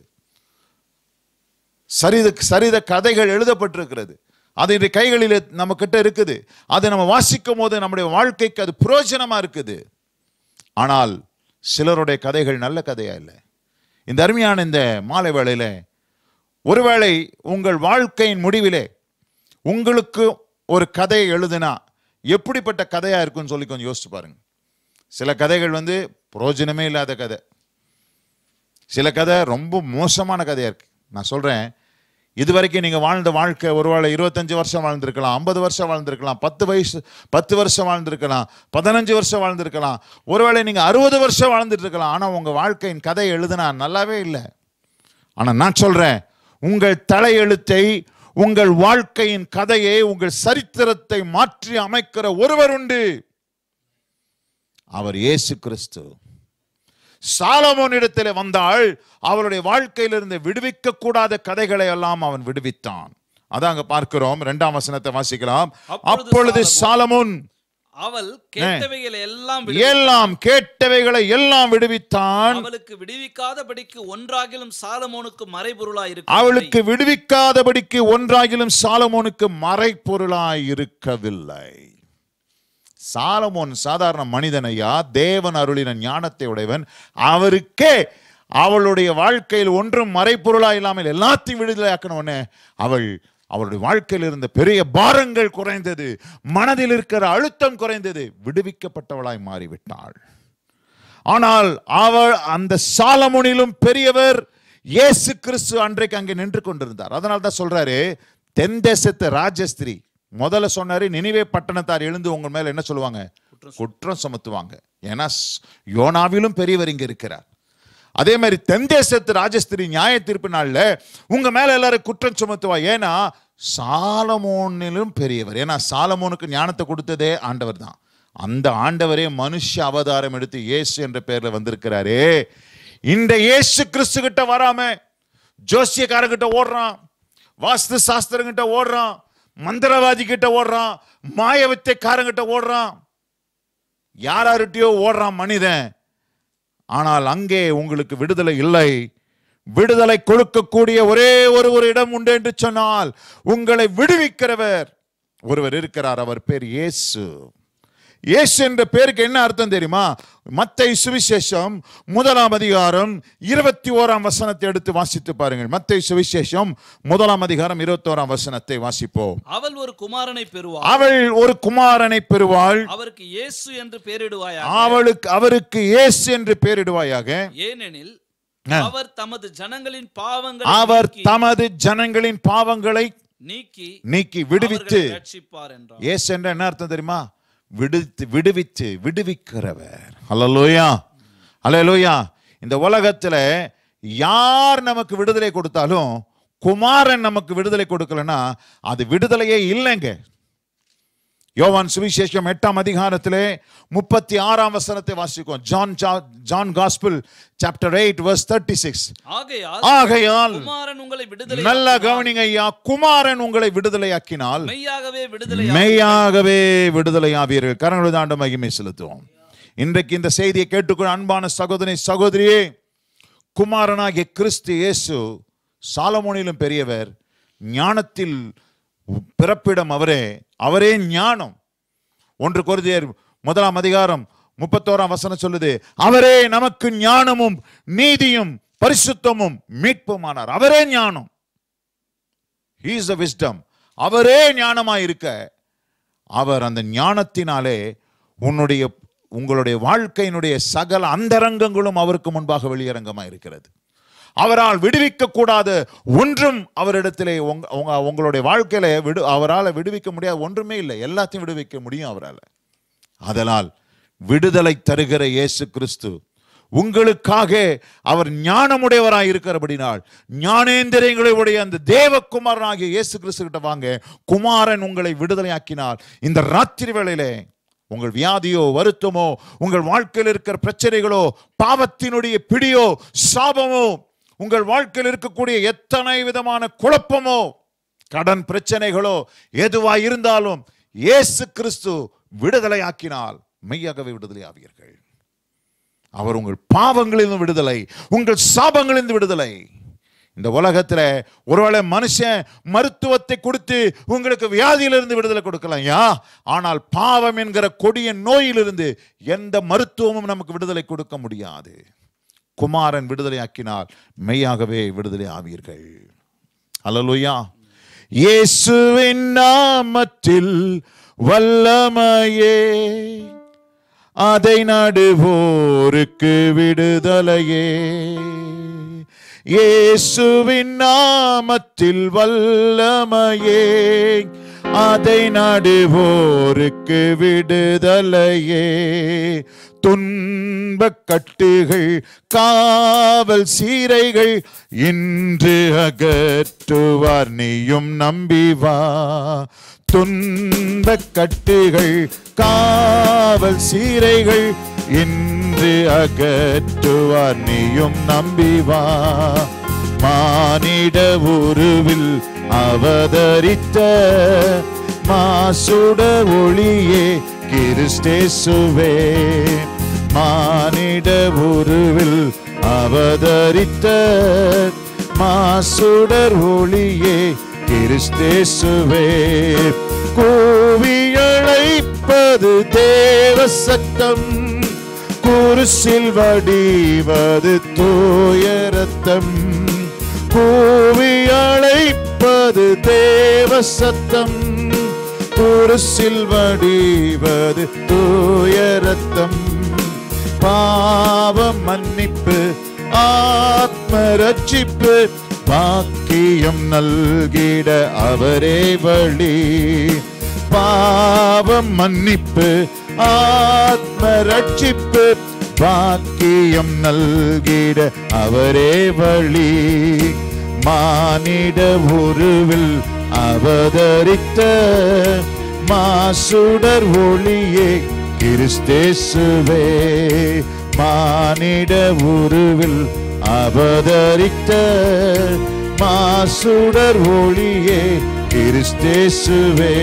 சரித சரித கதைகள் எழுதப்பட்டிருக்கிறது அது இன்றைய கைகளில் நம்ம கிட்ட இருக்குது அதை நம்ம வாசிக்கும் போது நம்முடைய வாழ்க்கைக்கு அது பிரயோஜனமா இருக்குது ஆனால் சிலருடைய கதைகள் நல்ல கதையா இல்லை இந்த அருமையான இந்த மாலை வேளையில ஒருவேளை உங்கள் வாழ்க்கையின் முடிவிலே உங்களுக்கு ஒரு கதையை எழுதுனா எப்படிப்பட்ட கதையா இருக்கும்னு சொல்லி கொஞ்சம் யோசிச்சு பாருங்க சில கதைகள் வந்து பிரயோஜனமே இல்லாத கதை சில கதை ரொம்ப மோசமான கதையா இருக்கு நான் சொல்றேன் இதுவரைக்கும் நீங்க வாழ்ந்த வாழ்க்கை ஒருவேளை இருபத்தஞ்சு வருஷம் வாழ்ந்திருக்கலாம் ஐம்பது வருஷம் வாழ்ந்திருக்கலாம் பத்து வயசு பத்து வருஷம் வாழ்ந்திருக்கலாம் பதினஞ்சு வருஷம் வாழ்ந்திருக்கலாம் ஒருவேளை நீங்க அறுபது வருஷம் வாழ்ந்துட்டு இருக்கலாம் ஆனா உங்க வாழ்க்கையின் கதை எழுதுனா நல்லாவே இல்லை ஆனா நான் சொல்றேன் உங்கள் தலையெழுத்தை உங்கள் வாழ்க்கையின் கதையை உங்கள் சரித்திரத்தை மாற்றி அமைக்கிற ஒருவர் உண்டு அவர் இயேசு கிறிஸ்து சாலமோனிடத்தில் வந்தால் அவருடைய வாழ்க்கையிலிருந்து விடுவிக்க கூடாத கதைகளை எல்லாம் அவன் விடுவித்தான் அதான் அங்க பார்க்கிறோம் இரண்டாம் வசனத்தை வாசிக்கலாம் அப்பொழுது அப்பொழுது சாலமோன் அவள் கேட்டவைகளை எல்லாம் எல்லாம் கேட்டவைகளை எல்லாம் விடுவித்தான் அவளுக்கு விடுவிக்காதபடிக்கு ஒன்றாகிலும் சாலமோனுக்கு மறைபொருளாய் இருக்கு அவளுக்கு விடுவிக்காதபடிக்கு ஒன்றாகிலும் சாலமோனுக்கு மறைப்பொருளாய் இருக்கவில்லை சாலமோன் சாதாரண மனிதன் ஐயா தேவன் அருளின ஞானத்தை உடையவன் அவருக்கே அவளுடைய வாழ்க்கையில் ஒன்றும் மறைப்பொருளா இல்லாமல் எல்லாத்தையும் விடுதலையாக்கணும்னு அவள் அவளுடைய வாழ்க்கையில் இருந்த பெரிய பாரங்கள் குறைந்தது மனதில் இருக்கிற அழுத்தம் குறைந்தது விடுவிக்கப்பட்டவளாய் மாறிவிட்டாள் ஆனால் அவள் அந்த சாலமோனிலும் பெரியவர் இயேசு கிறிஸ்து அன்றைக்கு அங்கே நின்று கொண்டிருந்தார் அதனால தான் சொல்றாரு தென் தேசத்து ராஜஸ்திரி முதல்ல சொன்னாரு நினைவே பட்டணத்தார் எழுந்து உங்க மேல என்ன சொல்லுவாங்க குற்றம் சுமத்துவாங்க ஏன்னா ஸ்- யோனாவிலும் பெரியவர் இங்க இருக்கிறார் அதே மாதிரி தென் தேசத்து ராஜஸ்திரி நியாய தீர்ப்பு நாள்ல உங்க மேல எல்லாரும் குற்றம் சுமத்துவா ஏன்னா சாலமோனிலும் பெரியவர் ஏன்னா சாலமோனுக்கு ஞானத்தை கொடுத்ததே ஆண்டவர் தான் அந்த ஆண்டவரே மனுஷ அவதாரம் எடுத்து இயேசு என்ற பெயர்ல வந்திருக்கிறாரே இந்த இயேசு கிறிஸ்து கிட்ட வராம ஜோசியக்காரங்கிட்ட ஓடுறான் வாஸ்து சாஸ்திரங்கிட்ட ஓடுறான் மந்திரவாதி கிட்ட ஓடுறான் மாய வித்தைக்காரங்கிட்ட ஓடுறான் யாராருட்டியோ ஓடுறான் மனிதன் ஆனால் அங்கே உங்களுக்கு விடுதலை இல்லை விடுதலை கொடுக்கக்கூடிய ஒரே ஒரு ஒரு இடம் உண்டு என்று சொன்னால் உங்களை விடுவிக்கிறவர் ஒருவர் இருக்கிறார் அவர் பேர் இயேசு இயேசு என்ற பேருக்கு என்ன அர்த்தம் தெரியுமா மத்தை சுவிசேஷம் முதலாம் அதிகாரம் இருபத்தி ஓராம் வசனத்தை எடுத்து வாசித்து பாருங்கள் மத்தை சுவிசேஷம் முதலாம் அதிகாரம் இருபத்தோராம் வசனத்தை வாசிப்போம் அவள் ஒரு குமாரனை பெறுவாள் அவள் ஒரு குமாரனை பெறுவாள் அவருக்கு இயேசு என்று பெயரிடுவாயா அவளுக்கு அவருக்கு இயேசு என்று பெயரிடுவாயாக ஏனெனில் ஆ. அவர் தமது ஜனங்களின் பாவங்களை அவர் நீக்கி- தமது ஜனங்களின் பாவங்களை நீக்கி நீக்கி விடுவித்து அவர்களை ரட்சிப்பார் என்றார் இயேசு என்ற என்ன அர்த்தம் தெரியுமா விடுத்து விடுவித்து விடுவிக்கிறவர் அல்லலோயா அல்லலோயா இந்த உலகத்துல யார் நமக்கு விடுதலை கொடுத்தாலும் குமாரன் நமக்கு விடுதலை கொடுக்கலன்னா அது விடுதலையே இல்லைங்க யோவான் சுவிசேஷம் எட்டாம் அதிகாரத்திலே முப்பத்தி ஆறாம் வசனத்தை வாசிக்கும் ஜான் ஜா- John gospel chapter eight verse thirty six ஆகையால் ஆகையால் குமாரன் உங்களை விடுதலை நல்ல கவனிங்க ஐயா குமாரன் உங்களை விடுதலையாக்கினால் மெய்யாகவே விடுதலை மெய்யாகவே விடுதலையாவீர்கள் கரங்களை தாண்ட மகிமை செலுத்துவோம் இன்றைக்கு இந்த செய்தியை கேட்டுக்கொள்ள அன்பான சகோதரி சகோதரியே குமாரனாகிய கிறிஸ்து இயேசு சாலமோனிலும் பெரியவர் ஞானத்தில் பிறப்பிடம் அவரே அவரே ஞானம் ஒன்று கொரிந்தியர் முதலாம் அதிகாரம் முப்பத்தோராம் வசனம் சொல்லுது அவரே நமக்கு ஞானமும் நீதியும் பரிசுத்தமும் மீட்புமானார் அவரே ஞானம் He is the wisdom அவரே ஞானமாய் இருக்க அவர் அந்த ஞானத்தினாலே உன்னுடைய உங்களுடைய வாழ்க்கையினுடைய சகல அந்தரங்கங்களும் அவருக்கு முன்பாக வெளியரங்கமாக இருக்கிறது அவரால் விடுவிக்க கூடாத ஒன்றும் அவரிடத்திலே உங்க உங்க- உங்களுடைய வாழ்க்கையில விடு அவரால் விடுவிக்க முடியாத ஒன்றுமே இல்லை எல்லாத்தையும் விடுவிக்க முடியும் அவரால் அதனால் விடுதலை தருகிற இயேசு கிறிஸ்து உங்களுக்காக அவர் ஞானமுடையவராய் இருக்கிறபடினால் ஞானேந்திரியங்களுடைய அந்த தேவகுமாரனாகிய இயேசு கிறிஸ்து கிட்ட வாங்க குமாரன் உங்களை விடுதலையாக்கினால் இந்த ராத்திரி வேளையிலே உங்கள் வியாதியோ வருத்தமோ உங்கள் வாழ்க்கையில் இருக்கிற பிரச்சனைகளோ பாவத்தினுடைய பிடியோ சாபமோ உங்கள் வாழ்க்கையில் இருக்கக்கூடிய எத்தனை விதமான குழப்பமோ கடன் பிரச்சனைகளோ எதுவா இருந்தாலும் இயேசு கிறிஸ்து விடுதலையாக்கினால் மெய்யாகவே விடுதலை ஆவீர்கள் அவர் உங்கள் பாவங்களிலிருந்து விடுதலை உங்கள் சாபங்களிலிருந்து விடுதலை இந்த உலகத்துல ஒருவேளை மனுஷன் மருத்துவத்தை கொடுத்து உங்களுக்கு வியாதியிலிருந்து விடுதலை கொடுக்கலாம் யா ஆனால் பாவம் என்கிற கொடிய நோயிலிருந்து எந்த மருத்துவமும் நமக்கு விடுதலை கொடுக்க முடியாது குமாரன் விடுதலையாக்கினால் மெய்யாகவே விடுதலை ஆவீர்கள் அல்லலுயா இயேசுவின் நாமத்தில் வல்லமையே அதை நடுவோருக்கு விடுதலையே இயேசுவின் நாமத்தில் வல்லமையே அதை நடுவோருக்கு விடுதலையே துன்பக் கட்டுகள் காவல் சீரைகள் இன்று அகற்றுவார் நீயும் நம்பி வா துன்பக் கட்டுகள் காவல் சீரைகள் இன்று அகற்றுவார் நீயும் நம்பி வா மானிட உருவில் அவதரித்த மாசுட ஒளியே கிறிஸ்தேசுவே மானிட உருவில் அவதரித்த மாசுடர் ஒளியே கிறிஸ்தேசுவே கூவியழைப்பது தேவ சத்தம் குருசில் வடிவது தூய ரத்தம் கூவி அழைப்பது தேவ சத்தம் குருசில் வடிவது தூய ரத்தம் பாவ மன்னிப்பு ஆத்ம ரட்சிப்பு பாக்கியம் நல்கிட அவரே வழி பாவம் மன்னிப்பு ஆத்ம ரட்சிப்பு பாக்கியம் நல்கிட அவரே வழி மானிட உருவில் அவதரித்த மாசுடர் ஒளியே கிறிஸ்தேசுவே மானிட உருவில் அவதரித்த மாசுடர் ஒளியே கிறிஸ்தேசுவே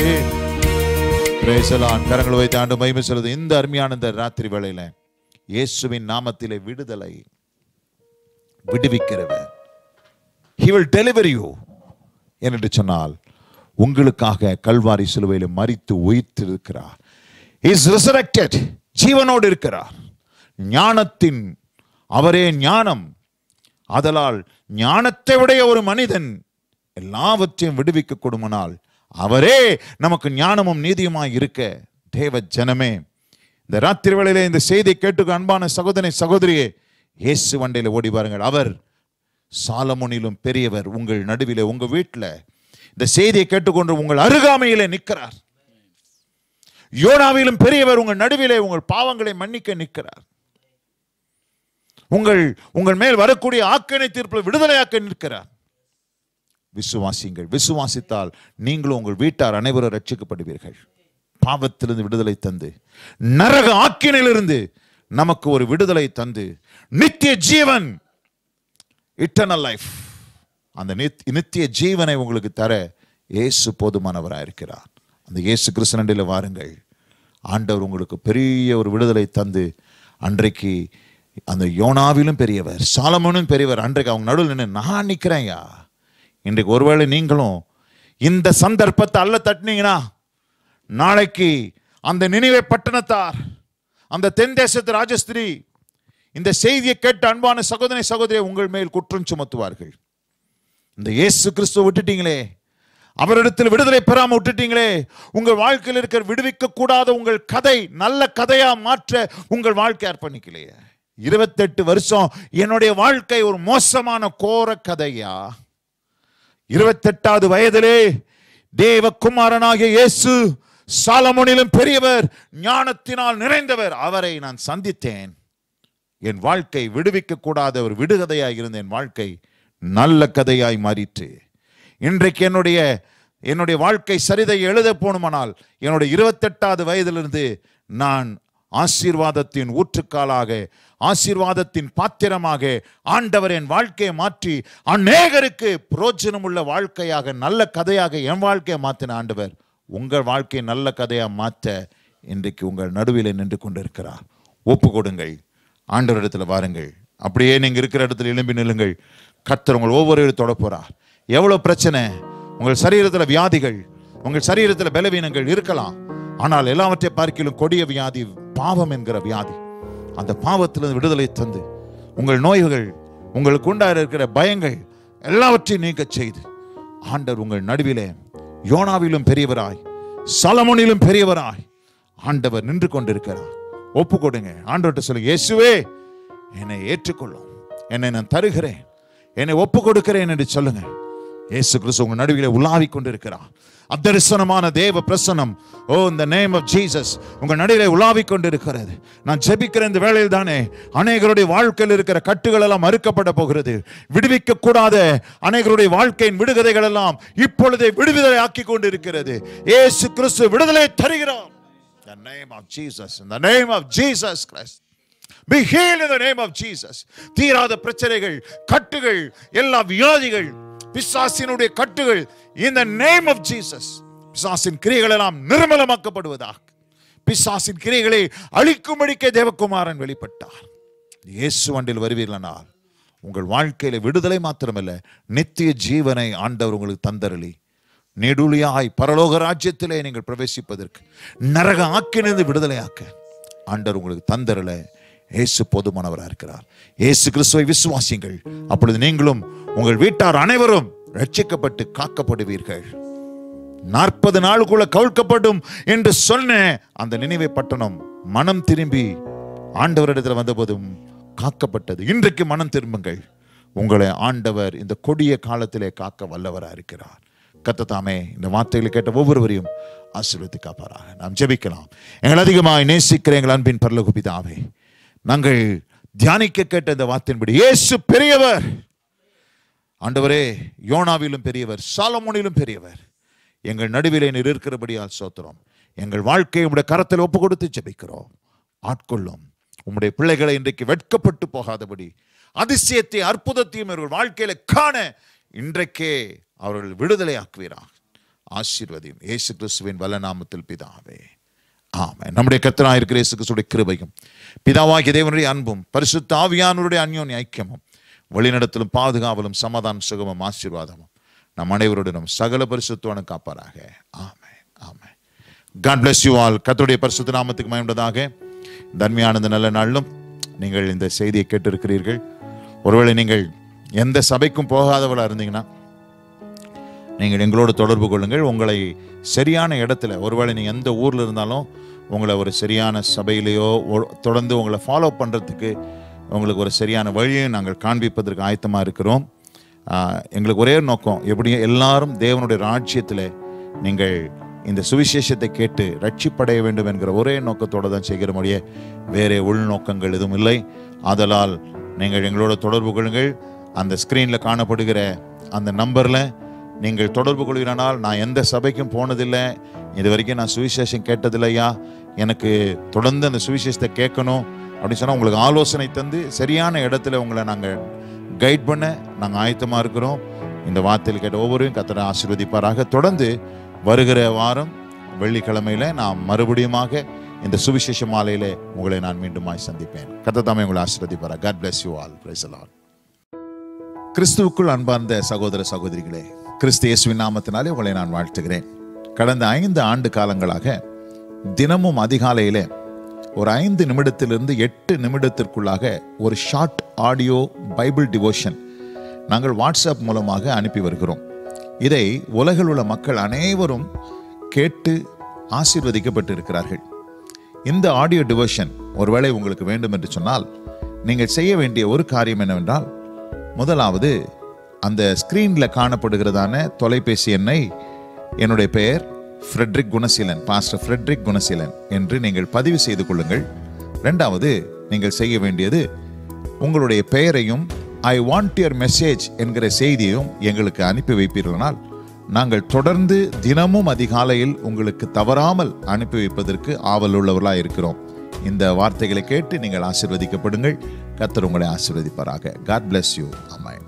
பிரேசலான் கரங்களை வைத்து ஆண்டு மகிமை சொல்லுது இந்த அருமையான இந்த ராத்திரி வேளையில இயேசுவின் நாமத்திலே விடுதலை விடுவிக்கிறவர் he will deliver you என்று சொன்னால் உங்களுக்காக கல்வாரி சிலுவையில் மறித்து உயிர்த்திருக்கிறார் இஸ் resurrected ஜீவனோடு இருக்கிறார் ஞானத்தின் அவரே ஞானம் அதலால் ஞானத்தை உடைய ஒரு மனிதன் எல்லாவற்றையும் விடுவிக்க கொடுமனால் அவரே நமக்கு ஞானமும் நீதியுமாய் இருக்க தேவ ஜனமே இந்த ராத்திரி வேளையிலே இந்த செய்தியை கேட்டு அன்பான சகோதரி சகோதரியே இயேசு வண்டையில் ஓடி பாருங்கள் அவர் சாலமோனிலும் பெரியவர் உங்கள் நடுவிலே உங்க வீட்டில் இந்த செய்தியை கேட்டுக்கொண்டு உங்கள் அருகாமையிலே நிற்கிறார் யோனாவிலும் பெரியவர் உங்கள் நடுவிலே உங்கள் பாவங்களை மன்னிக்க நிற்கிறார் உங்கள் உங்கள் மேல் வரக்கூடிய ஆக்கணை தீர்ப்பில் விடுதலையாக்க நிற்கிறார் விசுவாசிங்கள் விசுவாசித்தால் நீங்களும் உங்கள் வீட்டார் அனைவரும் ரட்சிக்கப்படுவீர்கள் பாவத்திலிருந்து விடுதலை தந்து நரக ஆக்கினிலிருந்து நமக்கு ஒரு விடுதலை தந்து நித்திய ஜீவன் இட்டர்னல் லைஃப் அந்த நித்- நித்திய ஜீவனை உங்களுக்கு தர இயேசு போதுமானவராக இருக்கிறார் அந்த இயேசு கிறிஸ்தனில் வாருங்கள் ஆண்டவர் உங்களுக்கு பெரிய ஒரு விடுதலை தந்து அன்றைக்கு அந்த யோனாவிலும் பெரியவர் சாலமோனும் பெரியவர் அன்றைக்கு அவங்க நடுவில் நின்று நான் நிற்கிறேன்யா இன்றைக்கு ஒருவேளை நீங்களும் இந்த சந்தர்ப்பத்தை அல்ல தட்டினீங்கன்னா நாளைக்கு அந்த நினைவை பட்டணத்தார் அந்த தென் தேசத்து ராஜஸ்திரி இந்த செய்தியை கேட்ட அன்பான சகோதரி சகோதரியை உங்கள் மேல் குற்றம் சுமத்துவார்கள் இந்த இயேசு கிறிஸ்துவ விட்டுட்டீங்களே அவரிடத்தில் விடுதலை பெறாம விட்டுட்டீங்களே உங்கள் வாழ்க்கையில் இருக்கிற விடுவிக்க கூடாத உங்கள் கதை நல்ல கதையா மாற்ற உங்கள் வாழ்க்கை அர்ப்பணிக்கலையே இருபத்தெட்டு வருஷம் என்னுடைய வாழ்க்கை ஒரு மோசமான கோர கதையா இருபத்தெட்டாவது வயதிலே தேவகுமாரனாகிய இயேசு சாலமோனிலும் பெரியவர் ஞானத்தினால் நிறைந்தவர் அவரை நான் சந்தித்தேன் என் வாழ்க்கை விடுவிக்க கூடாத ஒரு விடுகதையாய் இருந்த என் வாழ்க்கை நல்ல கதையாய் மாறிற்று இன்றைக்கு என்னுடைய என்னுடைய வாழ்க்கை சரிதை எழுத போணுமானால் என்னுடைய இருபத்தெட்டாவது வயதிலிருந்து நான் ஆசீர்வாதத்தின் ஊற்றுக்காலாக ஆசீர்வாதத்தின் பாத்திரமாக ஆண்டவர் என் வாழ்க்கையை மாற்றி அநேகருக்கு புரோஜனமுள்ள வாழ்க்கையாக நல்ல கதையாக என் வாழ்க்கையை மாற்றின ஆண்டவர் உங்கள் வாழ்க்கையை நல்ல கதையாக மாற்ற இன்றைக்கு உங்கள் நடுவில் நின்று கொண்டிருக்கிறார் ஒப்பு கொடுங்கள் ஆண்டவரிடத்தில் வாருங்கள் அப்படியே நீங்கள் இருக்கிற இடத்துல எழும்பி நில்லுங்கள் கர்த்தர் உங்கள் ஒவ்வொரு தொட போறார் எவ்வளோ பிரச்சனை உங்கள் சரீரத்தில் வியாதிகள் உங்கள் சரீரத்தில் பலவீனங்கள் இருக்கலாம் ஆனால் எல்லாவற்றை பார்க்கிலும் கொடிய வியாதி பாவம் என்கிற வியாதி அந்த பாவத்திலிருந்து விடுதலை தந்து உங்கள் நோய்கள் உங்களுக்கு உண்டாக இருக்கிற பயங்கள் எல்லாவற்றையும் நீக்கச் செய்து ஆண்டவர் உங்கள் நடுவிலே யோனாவிலும் பெரியவராய் சலமோனிலும் பெரியவராய் ஆண்டவர் நின்று கொண்டிருக்கிறார் ஒப்பு கொடுங்க ஆண்டவர்கிட்ட சொல்லுங்க இயேசுவே என்னை ஏற்றுக்கொள்ளும் என்னை நான் தருகிறேன் என்னை ஒப்பு கொடுக்கிறேன் என்று சொல்லுங்க இயேசு கிறிஸ்து உங்க நடுவிலே உலாவிக் கொண்டிருக்கிறார் அதரிசனமான தேவ பிரசனம் ஓ இந்த நேம் ஆஃப் ஜீசஸ் உங்க நடுவிலே உலாவிக் கொண்டிருக்கிறது நான் ஜெபிக்கிற இந்த வேளையில் தானே அநேகருடைய வாழ்க்கையில் இருக்கிற கட்டுகள் எல்லாம் மறுக்கப்பட போகிறது விடுவிக்க கூடாத அநேகருடைய வாழ்க்கையின் விடுகதைகள் எல்லாம் இப்பொழுதே விடுதலை ஆக்கி கொண்டிருக்கிறது இயேசு கிறிஸ்து விடுதலை தருகிறார் the name of Jesus in the name of Jesus Christ be healed in the name of Jesus தீராத பிரச்சனைகள் கட்டுகள் எல்லா வியாதிகள் பிசாசினுடைய கட்டுகள் in the name of Jesus பிசாசின் கிரியைகள் எல்லாம் நிர்மலமாக்கப்படுவதாக பிசாசின் கிரியைகளை அழிக்கும்படிக்கே தேவகுமாரன் வெளிப்பட்டார் இயேசு வண்டில் வருவீர்களானால் உங்கள் வாழ்க்கையில விடுதலை மாத்திரமல்ல நித்திய ஜீவனை ஆண்டவர் உங்களுக்கு தந்தரளி நெடுலியாய் பரலோக ராஜ்யத்திலே நீங்கள் பிரவேசிப்பதற்கு நரக ஆக்கினிருந்து விடுதலையாக்க ஆண்டவர் உங்களுக்கு தந்தரல இயேசு போதுமானவராக இருக்கிறார் இயேசு கிறிஸ்துவை விசுவாசிங்கள் அப்பொழுது நீங்களும் உங்கள் வீட்டார் அனைவரும் ரட்சிக்கப்பட்டு காக்கப்படுவீர்கள் நாற்பது நாளுக்குள்ள கவிழ்க்கப்படும் என்று சொன்ன அந்த நினைவை பட்டணம் மனம் திரும்பி ஆண்டவரிடத்தில் வந்தபோதும் காக்கப்பட்டது இன்றைக்கு மனம் திரும்புங்கள் உங்களை ஆண்டவர் இந்த கொடிய காலத்திலே காக்க வல்லவராக இருக்கிறார் கத்ததாமே இந்த வார்த்தைகளை கேட்ட ஒவ்வொருவரையும் ஆசீர்வதி காப்பாராக நாம் ஜெபிக்கலாம் எங்கள் அதிகமாய் நேசிக்கிற எங்கள் அன்பின் பரலோக பிதாவே நாங்கள் தியானிக்க கேட்ட இந்த வார்த்தையின்படி இயேசு பெரியவர் ஆண்டவரே யோனாவிலும் பெரியவர் சாலமோனிலும் பெரியவர் எங்கள் நடுவிலே நீர் இருக்கிறபடியால் சோத்திரம் எங்கள் வாழ்க்கையை உம்முடைய கரத்தில் ஒப்பு கொடுத்து ஜெபிக்கிறோம் ஆட்கொள்ளும் உம்முடைய பிள்ளைகளை இன்றைக்கு வெட்கப்பட்டு போகாதபடி அதிசயத்தை அற்புதத்தையும் இவர்கள் வாழ்க்கையில காண இன்றைக்கே அவர்கள் விடுதலை ஆக்குவீராக ஆசீர்வதியும் இயேசு கிறிஸ்துவின் வல்ல நாமத்தில் பிதாவே ஆமென் நம்முடைய கர்த்தராக இருக்கிற இயேசு கிறிஸ்துடைய கிருபையும் பிதாவாகிய தேவனுடைய அன்பும் பரிசுத்த ஆவியானவருடைய அந்யோன்ய ஐக்கியமும் வழிநடத்தலும் பாதுகாவலும் சமாதானம் சுகமும் ஆசீர்வாதமும் நம் அனைவருடனும் சகல பரிசுத்தவனும் காப்பாராக ஆமென் ஆமென் காட் பிளஸ் யூ ஆல் கர்த்தருடைய பரிசுத்த நாமத்துக்கு மயமுண்டதாக தன்மையான இந்த நல்ல நாளிலும் நீங்கள் இந்த செய்தியை கேட்டிருக்கிறீர்கள் ஒருவேளை நீங்கள் எந்த சபைக்கும் போகாதவளாக இருந்தீங்கன்னா நீங்கள் எங்களோடு தொடர்பு கொள்ளுங்கள் உங்களை சரியான இடத்துல ஒருவேளை நீங்கள் எந்த ஊரில் இருந்தாலும் உங்களை ஒரு சரியான சபையிலேயோ ஒ- தொடர்ந்து உங்களை ஃபாலோ பண்ணுறதுக்கு உங்களுக்கு ஒரு சரியான வழியை நாங்கள் காண்பிப்பதற்கு ஆயத்தமாக இருக்கிறோம் ஆஹ், எங்களுக்கு ஒரே ஒரு நோக்கம் எப்படியும் எல்லாரும் தேவனுடைய ராஜ்யத்தில் நீங்கள் இந்த சுவிசேஷத்தை கேட்டு ரட்சிப்படைய வேண்டும் என்கிற ஒரே நோக்கத்தோடு தான் செய்கிறோடைய வேறே உள்நோக்கங்கள் எதுவும் இல்லை ஆதலால் நீங்கள் எங்களோட தொடர்பு கொள்ளுங்கள் அந்த ஸ்க்ரீனில் காணப்படுகிற அந்த நம்பரில் நீங்கள் தொடர்பு கொள்கிறானால் நான் எந்த சபைக்கும் போனதில்லை இது வரைக்கும் நான் சுவிசேஷம் கேட்டதில்லையா எனக்கு தொடர்ந்து அந்த சுவிசேஷத்தை கேட்கணும் அப்படின்னு சொன்னால் உங்களுக்கு ஆலோசனை தந்து சரியான இடத்துல உங்களை நாங்கள் கைட் பண்ண நாங்கள் ஆயத்தமாக இருக்கிறோம் இந்த வார்த்தையில் கேட்ட ஒவ்வொருவரும் கத்தரை ஆசீர்வதிப்பாராக தொடர்ந்து வருகிற வாரம் வெள்ளிக்கிழமையில நான் மறுபடியுமாக இந்த சுவிசேஷ மாலையிலே உங்களை நான் மீண்டுமாய் சந்திப்பேன் கத்தத்தாமே உங்களை ஆசீர்வதிப்பாரா God bless you all praise Lord கிறிஸ்துவுக்குள் அன்பார்ந்த சகோதர சகோதரிகளே கிறிஸ்து இயேசுவின் நாமத்தினாலே உங்களை நான் வாழ்த்துகிறேன் கடந்த ஐந்து ஆண்டு காலங்களாக தினமும் அதிகாலையிலே ஒரு ஐந்து நிமிடத்திலிருந்து எட்டு நிமிடத்திற்குள்ளாக ஒரு ஷார்ட் ஆடியோ பைபிள் டிவோஷன் நாங்கள் வாட்ஸ்அப் மூலமாக அனுப்பி வருகிறோம் இதை உலகில் உள்ள மக்கள் அனைவரும் கேட்டு ஆசீர்வதிக்கப்பட்டு இருக்கிறார்கள் இந்த ஆடியோ டிவோஷன் ஒருவேளை உங்களுக்கு வேண்டும் என்று சொன்னால் நீங்கள் செய்ய வேண்டிய ஒரு காரியம் என்னவென்றால் முதலாவது அந்த ஸ்க்ரீனில் காணப்படுகிறதான தொலைபேசி எண்ணை என்னுடைய பெயர் Frederick Gunaseelan pastor Frederick Gunaseelan என்று நீங்கள் பதிவு செய்து கொள்ளுங்கள் ரெண்டாவது நீங்கள் செய்ய வேண்டியது உங்களுடைய பெயரையும் ஐ வாண்ட் யுவர் மெசேஜ் என்கிற செய்தியையும் எங்களுக்கு அனுப்பி வைப்பீர்களானால் நாங்கள் தொடர்ந்து தினமும் அதிகாலையில் உங்களுக்கு தவறாமல் அனுப்பி வைப்பதற்கு ஆவல் உள்ளவர்களாக இருக்கிறோம் இந்த வார்த்தைகளை கேட்டு நீங்கள் ஆசீர்வதிக்கப்படுங்கள் கர்த்தர் உங்களை ஆசீர்வதிப்பாராக காட் bless யூ அம்மாய்